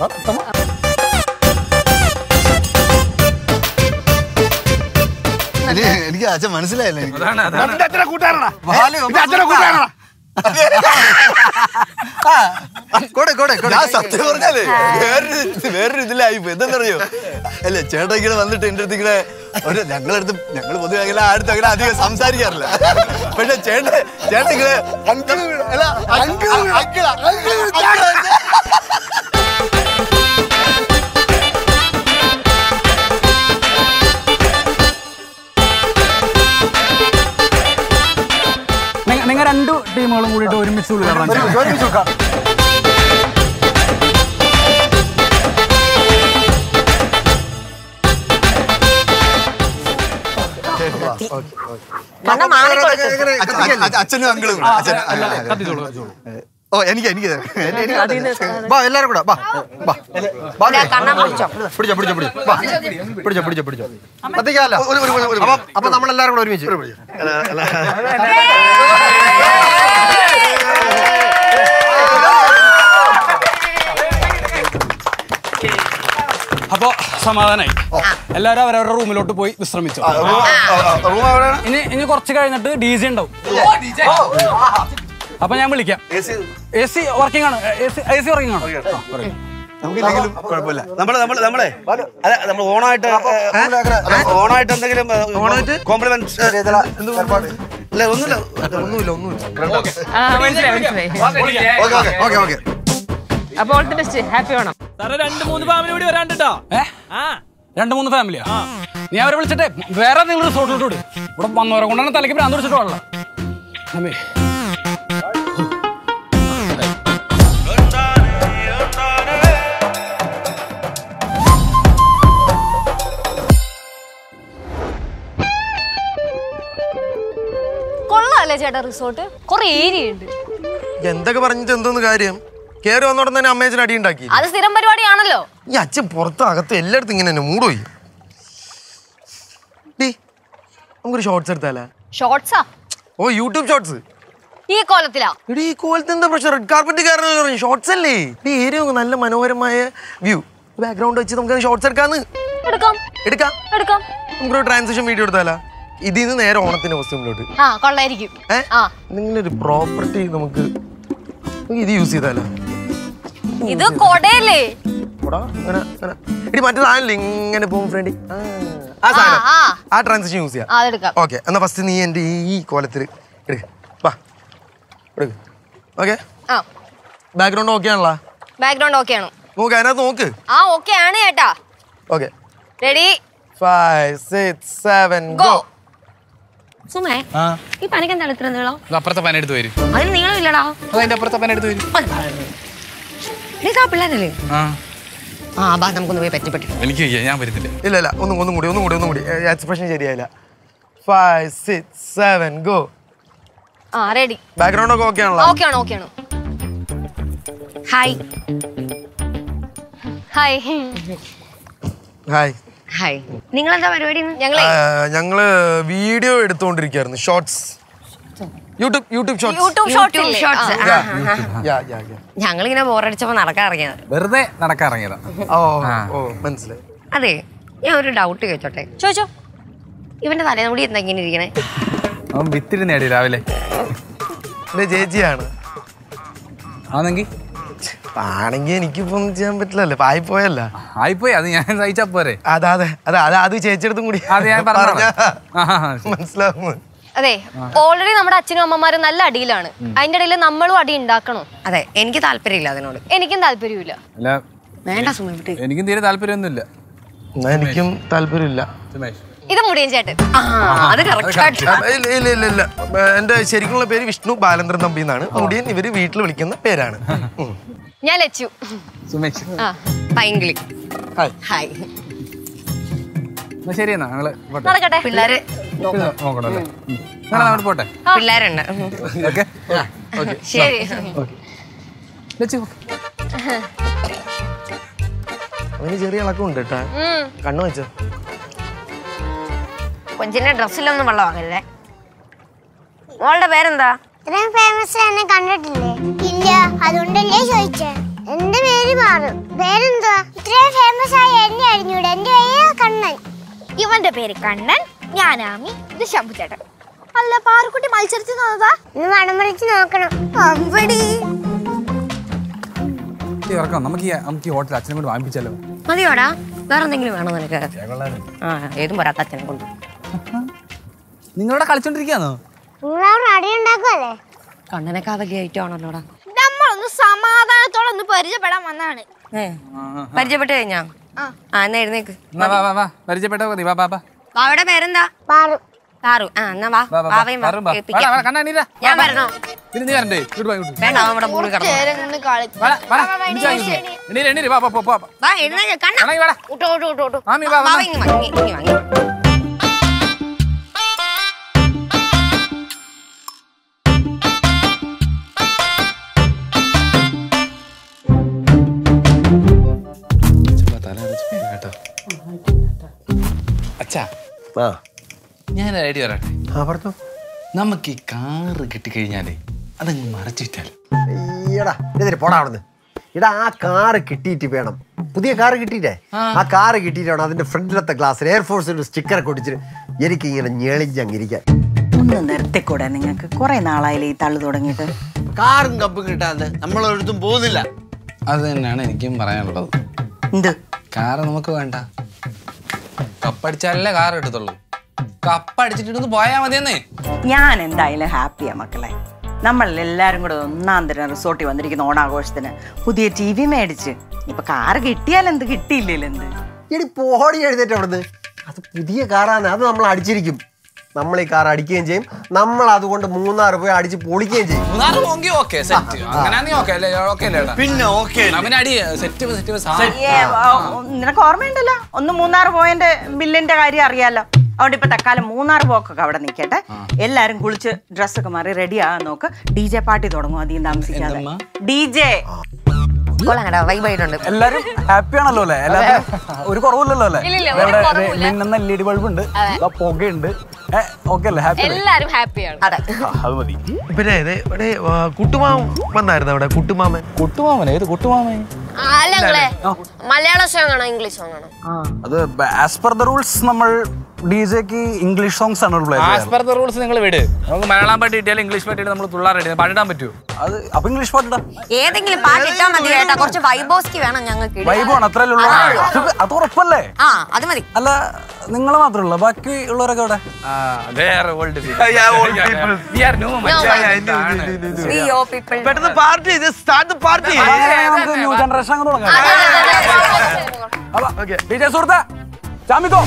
Speaker 3: ഇനി എനിക്ക് അച്ഛൻ മനസ്സിലായില്ല എനിക്ക്
Speaker 11: അതാണ് അതാണ്
Speaker 2: നിന്റെ അച്ഛനെ കൂട്ടുകാരനാ.
Speaker 3: ബാലു,
Speaker 2: നിന്റെ അച്ഛനെ കൂട്ടുകാരനാ.
Speaker 3: കൂടെ കൂടെ ഞാൻ സത്യം പറഞ്ഞാലേ വേറൊരു ഇത് വേറൊരു ഇതിലായി പോയി എന്തെന്നറിയോ അല്ലേ ചേട്ടൻ ഇങ്ങനെ വന്നിട്ട് എൻ്റെ അടുത്ത് ഇങ്ങനെ ഒരു ഞങ്ങളടുത്ത് ഞങ്ങൾ പൊതുവെ അങ്ങനെ ആടുത്ത് അങ്ങനെ അധികം സംസാരിക്കാറില്ല പക്ഷെ ചേട്ടൻ ചേട്ടൻ ഇങ്ങനെ അങ്കിൾ അല്ല അങ്കിൾ അങ്കിൾ അങ്കിൾ
Speaker 9: നിങ്ങൾ രണ്ടു ടീമുകളും കൂടിയിട്ട് ഒരുമിച്ച് ഉദ്ഘാടനം ചെയ്യാം
Speaker 12: കണ്ണം മാറിക്കൊടുക്കും
Speaker 3: അച്ഛനും അങ്കിളും കൂടെ. അച്ഛൻ അല്ല, അല്ല.
Speaker 9: കത്തിച്ചോളൂ കത്തിച്ചോളൂ
Speaker 3: ഓ എനിക്ക് എനിക്ക് തരാം. എന്നെ- എനിക്ക്
Speaker 7: അതിന്
Speaker 3: തരാം. ബാ എല്ലാരും കൂടെ ബാ ബാ ബാ
Speaker 12: ഇതാ, കണ്ണം പിടിച്ചോ
Speaker 3: പിടിച്ചോ പിടിച്ചോ പിടിച്ചോ ബാ പിടിച്ചോ പിടിച്ചോ പിടിച്ചോ കത്തിക്കാലോ
Speaker 2: ഒരു- ഒരു- ഒരു- ഒരു-
Speaker 3: അപ്പൊ അപ്പൊ നമ്മളെല്ലാരും കൂടെ ഒരുമിച്ച്
Speaker 9: അപ്പോ സമാധാനായി എല്ലാവരും അവരവരുടെ റൂമിലോട്ട് പോയി വിശ്രമിച്ചു
Speaker 2: റൂം എവിടെയാണ്
Speaker 9: ഇനി ഇനി കുറച്ച് കഴിഞ്ഞിട്ട് ഡി ജെ ഉണ്ടാവും അപ്പൊ ഞാൻ വിളിക്കാം എ സി വർക്കിംഗ് ആണ് എ സി വർക്കിംഗ് ആണ് ആ, പറയൂ.
Speaker 3: നമുക്കില്ലെങ്കിലും കുഴപ്പമില്ല
Speaker 2: നമ്മള് നമ്മള് നമ്മളെ അല്ല നമ്മൾ ഓണായിട്ട് അല്ല, ഓണായിട്ട് എന്തെങ്കിലും കോംപ്ലിമെന്റ് അല്ല ഒന്നുമില്ല ഒന്നുമില്ല ഒന്നുമില്ല
Speaker 7: ആ മനസ്സിലായി മനസ്സിലായി
Speaker 3: ഓക്കെ ഓക്കെ ഓക്കെ ഓക്കെ
Speaker 7: അപ്പൊ ഓൾത്തെ ടെസ്റ്റ് ഹാപ്പി വേണം
Speaker 11: സാറേ രണ്ട് മൂന്ന് ഫാമിലി കൂടി വരാണ്ടിട്ടോ
Speaker 9: ഏ രണ്ട് മൂന്ന് ഫാമിലിയാ നീ അവരെ വിളിച്ചിട്ടേ വേറെ നിങ്ങൾ റിസോർട്ടിലോട്ട് വിട് ഇവിടെ വന്നവരെ കൊണ്ടാണ് തലയ്ക്ക് ഭ്രാന്ത് പിടിച്ചിട്ട് പാടില്ല നമ്മേ
Speaker 4: കൊള്ളാല്ലേ ചേട്ടാ റിസോർട്ട് കൊറേ ഏരിയ ഉണ്ട്
Speaker 1: എന്തൊക്കെ പറഞ്ഞിട്ട് എന്തോന്ന് കാര്യം കയറി വന്നോടൻ തന്നെ അമ്മയച്ചൻ അടി ഉണ്ടാക്കി
Speaker 4: അത് സ്ഥിരം പരിപാടിയാണല്ലോ
Speaker 1: ഈ അച്ഛൻ പുറത്തും അകത്തും എല്ലായിടത്തും ഇങ്ങനെ തന്നെ മൂടുപോയി ഡീ നമുക്കൊരു ഷോർട്സ് എടുത്താലേ
Speaker 4: ഷോർട്സാ
Speaker 1: ഓ യൂട്യൂബ് ഷോർട്സ്
Speaker 4: ഈ കോലത്തിലാ
Speaker 1: എടീ ഈ കോലത്ത് എന്താ പ്രശ്നം റെഡ് കാർപ്പറ്റ് കയറുന്ന പറഞ്ഞു ഷോർട്സ് അല്ലേ ഈ ഏരിയ നല്ല മനോഹരമായ വ്യൂ ബാക്ക്ഗ്രൗണ്ട് വെച്ച് നമുക്ക് ഷോർട്സ് എടുക്കാന്ന്
Speaker 4: എടുക്കാം
Speaker 1: എടുക്കാം
Speaker 4: എടുക്കാം
Speaker 1: നമുക്കൊരു ട്രാൻസിഷൻ വീഡിയോ എടുത്താലാ ഇതിൽ നിന്ന് നേരെ ഓണത്തിന്റെ കോസ്റ്റ്യൂമിലോട്ട്
Speaker 4: ആ കൊള്ളായിരിക്കും
Speaker 1: ഏ
Speaker 4: ആ
Speaker 1: നിങ്ങളൊരു പ്രോപ്പർട്ടി നമുക്ക് നമുക്ക് ഇത് യൂസ് ചെയ്താലോ
Speaker 4: ഇത് കൊടയല്ലേ
Speaker 1: എടാ, ഇങ്ങനെ ഇങ്ങനെ എടി മറ്റേ സാധനമില്ലേ ഇങ്ങനെ പോകും ഫ്രണ്ട് ആ സാധനം
Speaker 4: ആ, ആ.
Speaker 1: ആ ട്രാൻസാക്ഷൻ യൂസ് ചെയ്യാം
Speaker 4: ആ, അതെടുക്കാം
Speaker 1: ഓക്കെ എന്നാ ഫസ്റ്റ് നീ എൻ്റെ ഈ കോലത്തിൽ എടുക്ക വാ എടുക്ക ഓക്കെ
Speaker 4: ആ
Speaker 1: ബാക്ക്ഗ്രൗണ്ട് ഓക്കെ ആണല്ലോ
Speaker 4: ബാക്ക്ഗ്രൗണ്ട് ഓക്കെ ആണ്
Speaker 1: നോക്ക് അതിനകത്ത് നോക്ക്
Speaker 4: ആ ഓക്കെ ആണ് ചേട്ടാ
Speaker 1: okay
Speaker 4: ready
Speaker 1: five six seven
Speaker 4: go
Speaker 1: go
Speaker 8: സുമേ ഈ പണിക്ക് എന്താണ് ഇത്ര നീളം
Speaker 11: ഇത് അപ്പുറത്തെ പനെടുത്ത് വരും
Speaker 8: അതിന് നീളമില്ലടാ
Speaker 11: അതതിന്റെ അപ്പുറത്തെ പനെടുത്ത് വരും
Speaker 8: നീ ആ പിള്ളേരല്ലേ
Speaker 11: ആ
Speaker 8: ആ ബാ നമുക്കൊന്ന് പോയി പറ്റി പറ്റി
Speaker 11: എനിക്ക് വയ്യ, ഞാൻ വരുന്നില്ല
Speaker 1: ഇല്ല ഇല്ല ഒന്നും ഒന്നും കൂടി ഒന്നും കൂടി ഒന്നും കൂടി എക്സ്പ്രഷൻ ശരിയായില്ല ഫൈവ് സിക്സ് സെവൻ ഗോ
Speaker 4: ആ റെഡി
Speaker 1: ബാക്ക്ഗ്രൗണ്ട് ഒക്കെ ഓക്കെ ആണല്ലോ
Speaker 4: ഓക്കെ ആണ് ഓക്കെ ആണ്
Speaker 8: ഹായ്
Speaker 4: ഹായ്
Speaker 1: ഹായ്
Speaker 8: ഹായ് നിങ്ങൾ എന്താ പരിപാടി
Speaker 4: ഞങ്ങളെ
Speaker 1: ഞങ്ങള് വീഡിയോ എടുത്തോണ്ടിരിക്കായിരുന്നു shorts YouTube YouTube shorts
Speaker 4: YouTube shorts ഇല്ലേ
Speaker 8: ഷോർട്സ്
Speaker 1: യാ
Speaker 8: ഞങ്ങളിങ്ങനെ ബോറടിച്ചപ്പോ നടക്കാൻ ഇറങ്ങിയത്
Speaker 11: വെറുതെ നടക്കാൻ ഇറങ്ങിയതാ
Speaker 1: ഓ ഓ മനസ്സിലായി
Speaker 8: അതെ ഞാൻ ഒരു ഡൗട്ട് ചോദിച്ചോട്ടെ
Speaker 4: ചോദിച്ചോ
Speaker 8: ഇവന്റെ തലേമുടി എന്താ ഇങ്ങനെ ഇരിക്കണേ
Speaker 11: അവൻ വിത്തിരി നേടി രാവിലെ
Speaker 1: എന്റെ ചേച്ചിയാണ്
Speaker 11: ആണെങ്കിൽ
Speaker 1: ആണെങ്കിൽ എനിക്കിപ്പോ ഒന്നും ചെയ്യാൻ പറ്റില്ലല്ലോ പായി പോയല്ല
Speaker 11: ആയിപ്പോയി അത് ഞാൻ സഹിച്ചാ പോരെ
Speaker 1: അതെ അതെ അതെ അത് അത് ചേച്ചിയടുത്തും കൂടി
Speaker 11: അത് ഞാൻ പറഞ്ഞോളാം.
Speaker 1: പറഞ്ഞാ
Speaker 11: ആ, ആ,
Speaker 1: മനസ്സിലാവും
Speaker 4: അതെ ഓൾറെഡി നമ്മുടെ അച്ഛനും അമ്മമാരും നല്ല അടിയിലാണ് അതിന്റെ ഇടയിൽ നമ്മളും അടി ഉണ്ടാക്കണോ
Speaker 8: അതെ എനിക്ക് താല്പര്യമില്ല അതിനോട്
Speaker 4: എനിക്കും താല്പര്യമില്ല
Speaker 11: അല്ല
Speaker 8: വേണ്ട സുമ വിട്ട്
Speaker 11: എനിക്കും തീരെ താല്പര്യമൊന്നുമില്ല
Speaker 1: എന്നാ എനിക്കും താല്പര്യമില്ല
Speaker 11: സുമേഷ്
Speaker 4: ഇത് മുടിയൻ ചേട്ടൻ
Speaker 8: ആ അത് കറക്റ്റ്
Speaker 1: ആ, ഇല്ല ഇല്ല ഇല്ല ഇല്ല ഏ, എന്റെ ശരിക്കുള്ള പേര് വിഷ്ണു ബാലന്ദ്രൻ തമ്പി എന്നാണ് മുടിയൻ ഇവര് വീട്ടിൽ വിളിക്കുന്ന പേരാണ് ഉം.
Speaker 4: ഞാൻ ലച്ചു
Speaker 11: സുമേഷ്
Speaker 4: ആ
Speaker 8: പൈങ്കിളി
Speaker 1: ഹായ്
Speaker 8: ഹായ്
Speaker 11: എന്നാ ശരി എന്നാ ഞങ്ങള് പോട്ടെ
Speaker 4: നടക്കട്ടെ
Speaker 8: പിള്ളേര്
Speaker 11: ഇത് നോക്കണം അല്ലേ ഞങ്ങൾ അങ്ങോട്ട് പോട്ടെ
Speaker 8: പിള്ളേരുണ്ട്
Speaker 11: ഓക്കെ
Speaker 8: ശരി
Speaker 11: ലച്ചു
Speaker 1: അവന് ചെറിയ ഇളക്കമുണ്ട് കേട്ടാ
Speaker 4: ഉം.
Speaker 1: കണ്ണു വെച്ചോ
Speaker 8: കൊഞ്ചിന്റെ ഡ്രസ്സിലൊന്നും വെള്ളം വാങ്ങരുതേ മോളുടെ പേരെന്താ
Speaker 5: ഇത്രയും ഫേമസ് എന്നെ കണ്ടിട്ടില്ലേ ഇല്ല അതുകൊണ്ടല്ലേ ചോദിച്ചേ എന്റെ പേര് മാറും പേരെന്തുവാ ഇത്രയും ഫേമസ് ആയ എന്നെ അറിഞ്ഞൂടെ എന്റെ പേര് കണ്ണൻ
Speaker 4: ഇവന്റെ പേര് കണ്ണൻ ഞാനാമി ഇത് ശംഭു ചേട്ടൻ അല്ല പാറുക്കുട്ടി മത്സരത്തിൽ നിന്നതാ
Speaker 5: ഇന്ന് മണം വിളിച്ച് നോക്കണം അമ്പടി
Speaker 11: ഇറക്കാം നമുക്ക് ഈ നമുക്ക് ഈ ഹോട്ടൽ അച്ഛനെ കൊണ്ട് വാങ്ങിപ്പിച്ചാലോ
Speaker 8: മതിയോടാ വേറെ എന്തെങ്കിലും വേണോ നിനക്ക് ആ ഏതും പോരാത്ത അച്ഛനെ കൊണ്ട്
Speaker 11: നിങ്ങളിവിടെ കളിച്ചോണ്ടിരിക്കാന്നോ
Speaker 5: നിങ്ങളവിടെ അടി ഉണ്ടാക്കുമല്ലേ
Speaker 8: കണ്ണനൊക്കെ വലിയ ഐറ്റം ആണല്ലോടാ
Speaker 4: നമ്മളൊന്ന് സമാധാനത്തോടെ ഒന്ന് പരിചയപ്പെടാൻ വന്നാണ്
Speaker 8: ഏ പരിചയപ്പെട്ട് കഴിഞ്ഞാ ആ എന്നാ എഴുന്നേക്ക്
Speaker 11: എന്നാ വാ വാ വാ പരിചയപ്പെട്ടാ മതി വാ വാ വാ
Speaker 8: വാവയുടെ പേരെന്താ
Speaker 5: പാറു
Speaker 8: പാറു ആ എന്നാ വാ
Speaker 11: വാ, വാ, വാ.
Speaker 8: വാവയും വാ
Speaker 11: വാറും വാ.
Speaker 8: കേൾപ്പിക്കാം.
Speaker 11: വാടാ, വാടാ, കണ്ണാ, നീ ഇതാ.
Speaker 8: ഞാൻ വരണോ
Speaker 11: പിന്നെ നീ വരണ്ടേ ഇങ്ങോട്ട് വാ, ഇങ്ങോട്ട് വാ.
Speaker 8: വേണ്ട അവൻ ഇവിടെ മുറി കിടന്നു
Speaker 4: ചേരൻ നിന്ന് കളി
Speaker 11: വാടാ, വാടാ, ഇങ്ങോട്ട് വാ, ഇങ്ങോട്ട് വാ. എണീര്, എണീര്, വാ, വാ, വാ, വാ.
Speaker 8: വാ എഴുന്നേക്ക് കണ്ണ
Speaker 11: കണ്ണാ, വാടാ.
Speaker 8: വിട്ടോ വിട്ടോ വിട്ടോ വിട്ടോ
Speaker 11: മാമി, വാ,
Speaker 8: വാവ
Speaker 11: വന്നോ.
Speaker 8: ഇങ്ങ് വാ, ഇങ്ങ് ഇങ്ങ് വാ, ഇങ്ങ് വാ.
Speaker 11: അച്ഛാ
Speaker 3: ആ
Speaker 11: ഞാൻ ഐഡിയ പറയട്ടെ
Speaker 3: ആ പറഞ്ഞു
Speaker 11: നമുക്ക് ഈ കാറ് കിട്ടിക്കഴിഞ്ഞാലേ അതങ്ങ് മറച്ചിട്ടാൽ
Speaker 3: ഈയടാ ഇതിരി പോടാ അവിടുന്ന് ഇടാ ആ കാറ് കിട്ടിയിട്ട് വേണം പുതിയ കാറ് കിട്ടിയിട്ടേ ആ കാറ് കിട്ടിയിട്ട് വേണം അതിന്റെ ഫ്രണ്ടിലത്തെ ഗ്ലാസ്സിൽ എയർഫോഴ്സിന്റെ സ്റ്റിക്കർ ഒക്കെ ഒട്ടിച്ചിട്ട് എനിക്ക് ഇങ്ങനെ ഞെളിഞ്ഞങ്ങിരിക്കാൻ
Speaker 13: ഒന്ന് നിർത്തിക്കൂടെ നിങ്ങൾക്ക് കുറെ നാളായില്ലേ ഈ തള്ളു തുടങ്ങിയിട്ട്
Speaker 14: കാറും കപ്പും കിട്ടാതെ നമ്മളൊരിടത്തും പോകുന്നില്ല
Speaker 11: അത് തന്നെയാണ് എനിക്കും പറയാനുള്ളത്
Speaker 13: എന്ത്
Speaker 11: കാറ് നമുക്ക് വേണ്ട കപ്പടിച്ചാലല്ലേ കാർ എടുത്തുള്ളൂ കപ്പടിച്ചിട്ടൊന്ന് പോയാ മതിയെന്നേ
Speaker 13: ഞാൻ എന്തായാലും ഹാപ്പിയാ മക്കളെ നമ്മൾ എല്ലാരും കൂടെ ഒന്നാം തരം റിസോർട്ടിൽ വന്നിരിക്കുന്ന ഓണാഘോഷത്തിന് പുതിയ ടി വി മേടിച്ച് ഇപ്പൊ കാറ് കിട്ടിയാൽ എന്ത് കിട്ടിയില്ലല്ലോ എന്ത്
Speaker 3: എടി പോടി എഴുന്നേറ്റ് അവിടുന്ന് അത് പുതിയ കാറാണ് അത് നമ്മൾ അടിച്ചിരിക്കും നമ്മൾ ഈ കാർ അടിക്കുകയും ചെയ്യും നമ്മൾ അതുകൊണ്ട് മൂന്നാർ പോയി അടിച്ച് പൊളിക്കുകയും ചെയ്യും
Speaker 11: മൂന്നാറ് പോങ്കി ഓക്കെ സെറ്റ് അങ്ങനെ നീ ഓക്കെ അല്ലേ ഓക്കെ അല്ലേ ഏട്ടാ?
Speaker 14: പിന്നെ ഓക്കെ
Speaker 11: എന്നാ പിന്നെ അടി സെറ്റ് സെറ്റ്
Speaker 13: ഏ, ആ, നിനക്ക് ഓർമ്മയുണ്ടല്ലോ ഒന്ന് മൂന്നാർ പോയതിന്റെ ബില്ലിന്റെ കാര്യം അറിയാലോ അതുകൊണ്ട് ഇപ്പൊ തക്കാലം മൂന്നാർ പോക്കൊക്കെ അവിടെ നിൽക്കട്ടെ എല്ലാരും കുളിച്ച് ഡ്രസ്സൊക്കെ മാറി റെഡി ആകാൻ നോക്ക് ഡി ജെ പാർട്ടി തുടങ്ങും അധികം താമസിക്കാതെ ഡി ജെ
Speaker 8: കൊള്ളാങ്ങടാ വൈബായിട്ടുണ്ട്
Speaker 9: എല്ലാരും ഹാപ്പി ആണല്ലോ അല്ലേ എല്ലാവരും ഒരു കുറവില്ലല്ലോ അല്ലേ
Speaker 4: ഇല്ലില്ല, ഒരു
Speaker 9: ഇവിടെ
Speaker 4: കുറവുമില്ല.
Speaker 9: മിന്നുന്ന എൽ ഇ ഡി ബൾബ് ഉണ്ട് ദാ പുകയുണ്ട് ഓക്കെ അല്ലേ ഹാപ്പി അല്ലേ
Speaker 4: എല്ലാരും ഹാപ്പിയാണ്
Speaker 8: അതെ
Speaker 9: ആ, അത് മതി
Speaker 1: പിന്നെ ഇത് ഇവിടെ ആ, കുട്ടുമാമൻ വന്നായിരുന്നു അവിടെ കുട്ടുമാമൻ
Speaker 9: കുട്ടുമാമൻ ഏത് കുട്ടുമാമൻ
Speaker 4: അല്ല മലയാള സോങ് ആണോ ഇംഗ്ലീഷ് സോങ് ആണോ
Speaker 9: അത് ആസ് പെർ ദ റൂൾസ് നമ്മൾ ഡി ജെക്ക് ഇംഗ്ലീഷ് സോങ്സ് ആണ് play
Speaker 11: as per the rules നിങ്ങൾ വിട് നമുക്ക് മലയാളം പാട്ട് കിട്ടിയാലും ഇംഗ്ലീഷ് പാട്ട് നമ്മൾ തുള്ളാൻ റെഡി പാടിടാൻ പറ്റുമോ
Speaker 9: അത് അപ്പൊ ഇംഗ്ലീഷ് പാട്ടിടാം
Speaker 12: ഏതെങ്കിലും പാട്ട് ഇട്ടാ മതി കേട്ടാ കുറച്ച് വൈബോസ്റ്റി വേണം ഞങ്ങൾക്ക് ഇടാൻ.
Speaker 9: വൈബാണ് അത്രയല്ലേ ഉള്ളൂ ഇത് അത് ഉറപ്പല്ലേ
Speaker 12: ആ അത് മതി
Speaker 9: അല്ല നിങ്ങൾ മാത്രമല്ല ബാക്കി ഉള്ളവരൊക്കെ ഇവിടെ
Speaker 1: പെട്ടെന്ന് പാർട്ടി സ്റ്റാർട്ട് പാർട്ടി
Speaker 9: നമുക്ക് ന്യൂ ജനറേഷൻ അങ്ങ് തുടങ്ങാം ഡി ജെ സുഹൃത്തെ ചാമിക്കോ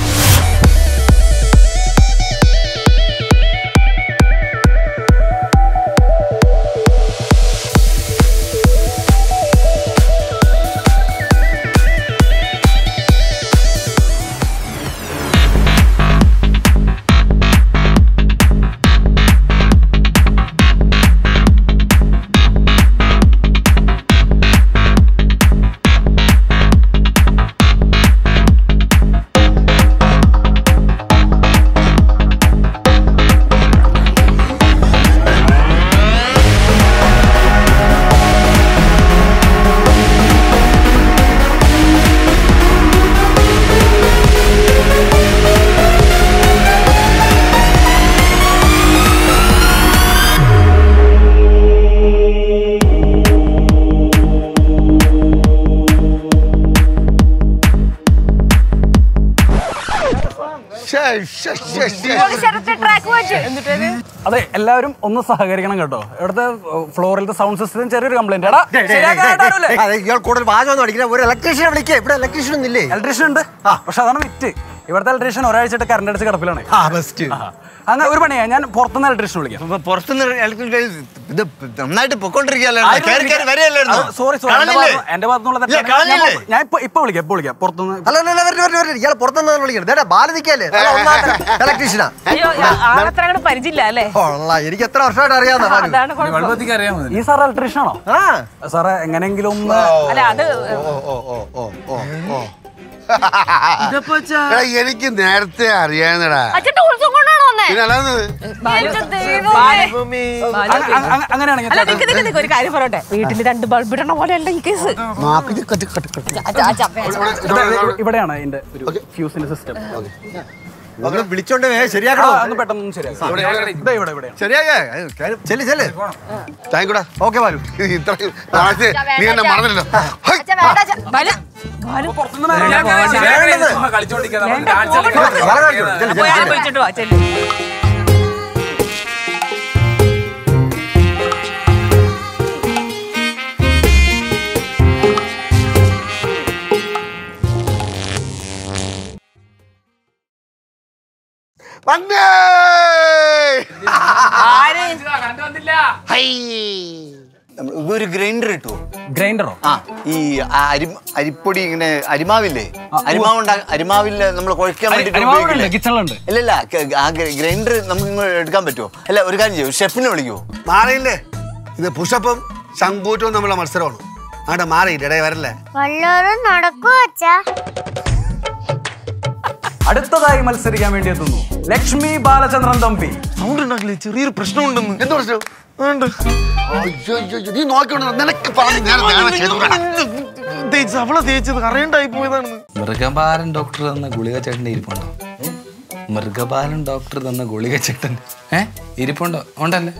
Speaker 9: അതെ എല്ലാവരും ഒന്ന് സഹകരിക്കണം കേട്ടോ ഇവിടുത്തെ ഫ്ലോറിലത്തെ സൗണ്ട് സിസ്റ്റം ചെറിയൊരു കംപ്ലൈന്റ് എടാ
Speaker 3: ഇയാൾ കൂടുതൽ വാചകം അടിക്കുന്ന ഒരു ഇലക്ട്രീഷ്യനെ വിളിക്കുക ഇവിടെ ഇലക്ട്രീഷ്യൻ ഒന്നും ഇല്ലേ
Speaker 9: ഇലക്ട്രീഷ്യൻ ഉണ്ട് പക്ഷെ അതാണ് വിറ്റ് ഇവിടുത്തെ ഇലക്ട്രീഷ്യൻ ഒരാഴ്ചയായിട്ട് കറണ്ട് അടിച്ച് കിടപ്പിലാണ്
Speaker 3: ആ ബെസ്റ്റ്
Speaker 9: അങ്ങനെ ഒരു പണിയാ ഞാൻ പുറത്തുനിന്ന് ഇലക്ട്രീഷ്യൻ വിളിക്കാം
Speaker 3: പുറത്തുനിന്ന് ഇലക്ട്രീഷ്യൻ ഇത് നന്നായിട്ട് പൊക്കോണ്ടിരിക്കുകയല്ലോ കയറി കയറി വരെയല്ലായിരുന്നു
Speaker 9: സോറി സോറി എന്റെ ഭാഗത്തുനിന്നുള്ള തെറ്റാണ്. ഞാൻ
Speaker 3: കളഞ്ഞില്ലേ
Speaker 9: പുറത്ത്- ഞാൻ ഇപ്പൊ ഇപ്പൊ വിളിക്കാം ഇപ്പൊ വിളിക്കാം പുറത്തുനിന്ന്
Speaker 3: അല്ല അല്ല അല്ല വരട്ടെ വരട്ടെ വരട്ടെ ഇയാൾ പുറത്തുനിന്ന് വിളിക്കണം ദേടാ ബാല നിൽക്കല്ലേ ഇലക്ട്രീഷ്യനാ
Speaker 7: അയ്യോ ആളത്ര അങ്ങോട്ട് പരിചയമില്ല അല്ലേ
Speaker 3: എനിക്ക് എത്ര വർഷമായിട്ട് അറിയാവുന്ന ബാലു.
Speaker 7: അതാണ് കുഴപ്പം.
Speaker 9: ഈ സാർ ഇലക്ട്രീഷ്യൻ ആണോ സാറേ എങ്ങനെയെങ്കിലും ഒന്ന്
Speaker 7: അല്ല അത്
Speaker 15: എടാ, എനിക്ക് നേരത്തെ അറിയാവുന്നടാ
Speaker 4: അച്ഛൻ ടൂൾസ് കൊണ്ടാണോ വന്നേ
Speaker 15: പിന്നെ അല്ലാതെ
Speaker 4: എന്റെ ദൈവമേ.
Speaker 9: അങ്ങ- അങ്ങ- അങ്ങ- അങ്ങനെയാണെങ്കിൽ
Speaker 7: അല്ല
Speaker 9: ചേട്ടാ-
Speaker 7: നിക്ക് നിക്ക് നിക്ക് ഒരു കാര്യം പറയട്ടെ വീട്ടിൽ രണ്ട് ബൾബ് ഇടണ പോലെ അല്ല ഈ കേസ്
Speaker 9: ഇവിടെ- ഇവിടെയാണ് അതിന്റെ ഒരു ഫ്യൂസിന്റെ സിസ്റ്റം
Speaker 3: ഒന്ന് വിളിച്ചോണ്ട് വേഗം ശരിയാക്കണോ
Speaker 9: ഒന്ന് പെട്ടെന്ന് ശരിയാക്കാം ദേ ഇവിടെ ഇവിടെ
Speaker 3: ശരിയാക്കേ ചെല്ല് ചെല്ല്
Speaker 15: താങ്കൂടാ
Speaker 3: ഓക്കെ ബാലു
Speaker 15: ഇത്രയും നാളത്തെ നീ എന്നെ മറന്നില്ലല്ലോ ഹൈ.
Speaker 4: അച്ഛാ, വേണ്ട അച്ഛാ.
Speaker 7: ബാലു, ബാലു.
Speaker 11: കളിച്ചോണ്ടിരിക്കാൻ
Speaker 7: വേണ്ട, പോകണ്ട. പോയി ആളെ വിളിച്ചിട്ട് വാ ചെല്ലു
Speaker 15: വന്നേ
Speaker 3: ഒരു ഗ്രൈൻഡർ കിട്ടുമോ
Speaker 9: ഗ്രൈൻഡറോ
Speaker 3: ആ ഈ അരി അരിപ്പൊടി ഇങ്ങനെ അരിമാവില്ലേ അരിമാവ് ഉണ്ടാ അരിമാവില്ല നമ്മൾ കുഴക്കാൻ
Speaker 9: അരി-
Speaker 3: വേണ്ടിട്ട്
Speaker 9: അരിമാവ്
Speaker 3: ഉപയോഗിക്കില്ലേ?
Speaker 9: ഉണ്ട്, കിച്ചണിലുണ്ട്.
Speaker 3: ഇല്ല ഇല്ല ക- ആ ഗ്രൈൻഡർ നമുക്ക് ഇങ്ങ് എടുക്കാൻ പറ്റുമോ അല്ല ഒരു കാര്യം ചെയ്യൂ ഷെഫിനെ വിളിക്കുമോ
Speaker 15: മാറിയില്ലേ ഇത് പുഷപ്പും ശംഖൂറ്റവും തമ്മിലുള്ള മത്സരമാണ് ആടെ മാറിയില്ല ഇടയിൽ വരല്ലേ
Speaker 5: വല്ലവരും നടക്കുവോ അച്ഛാ
Speaker 9: അടുത്തതായി മത്സരിക്കാൻ വേണ്ടി എത്തുന്നു ലക്ഷ്മി ബാലചന്ദ്രൻ തമ്പി
Speaker 1: സൗണ്ട് ഉണ്ടാക്കില്ലേ ചെറിയൊരു പ്രശ്നമുണ്ടെന്ന്
Speaker 15: എന്ത് പ്രശ്നം അയ്യോ, അയ്യോ, അയ്യോ, നീ നോക്കിയോണ്ട് നിനക്ക് പറഞ്ഞു നേരെ നേരെ ചെയ്തുകൂടാ.
Speaker 1: തേച്ച് അവളെ തേച്ചത് കറണ്ടായി പോയതാണെന്ന്
Speaker 11: മൃഗപാലൻ ഡോക്ടർ തന്ന ഗുളിക ചേട്ടൻ്റെ ഇരിപ്പുണ്ടോ മൃഗപാലൻ ഡോക്ടർ തന്ന ഗുളിക ചേട്ടൻ ഏ ഇരിപ്പുണ്ടോ ഉണ്ടല്ലേ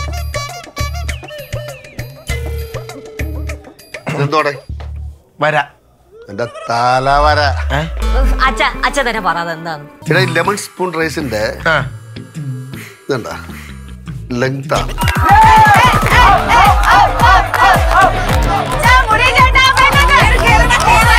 Speaker 15: എന്തോടെ
Speaker 1: വരാ
Speaker 15: എന്റെ തല വര
Speaker 8: അച്ഛ അച്ഛ തന്നെ പറ അതെന്താന്ന്
Speaker 15: ഇവിടെ ലെമൺ സ്പൂൺ റൈസിന്റെ ഇതണ്ട ലെങ്ത് ആണ്
Speaker 4: അച്ഛാ, മുടി ചേട്ടാ, പെട്ടെന്ന്.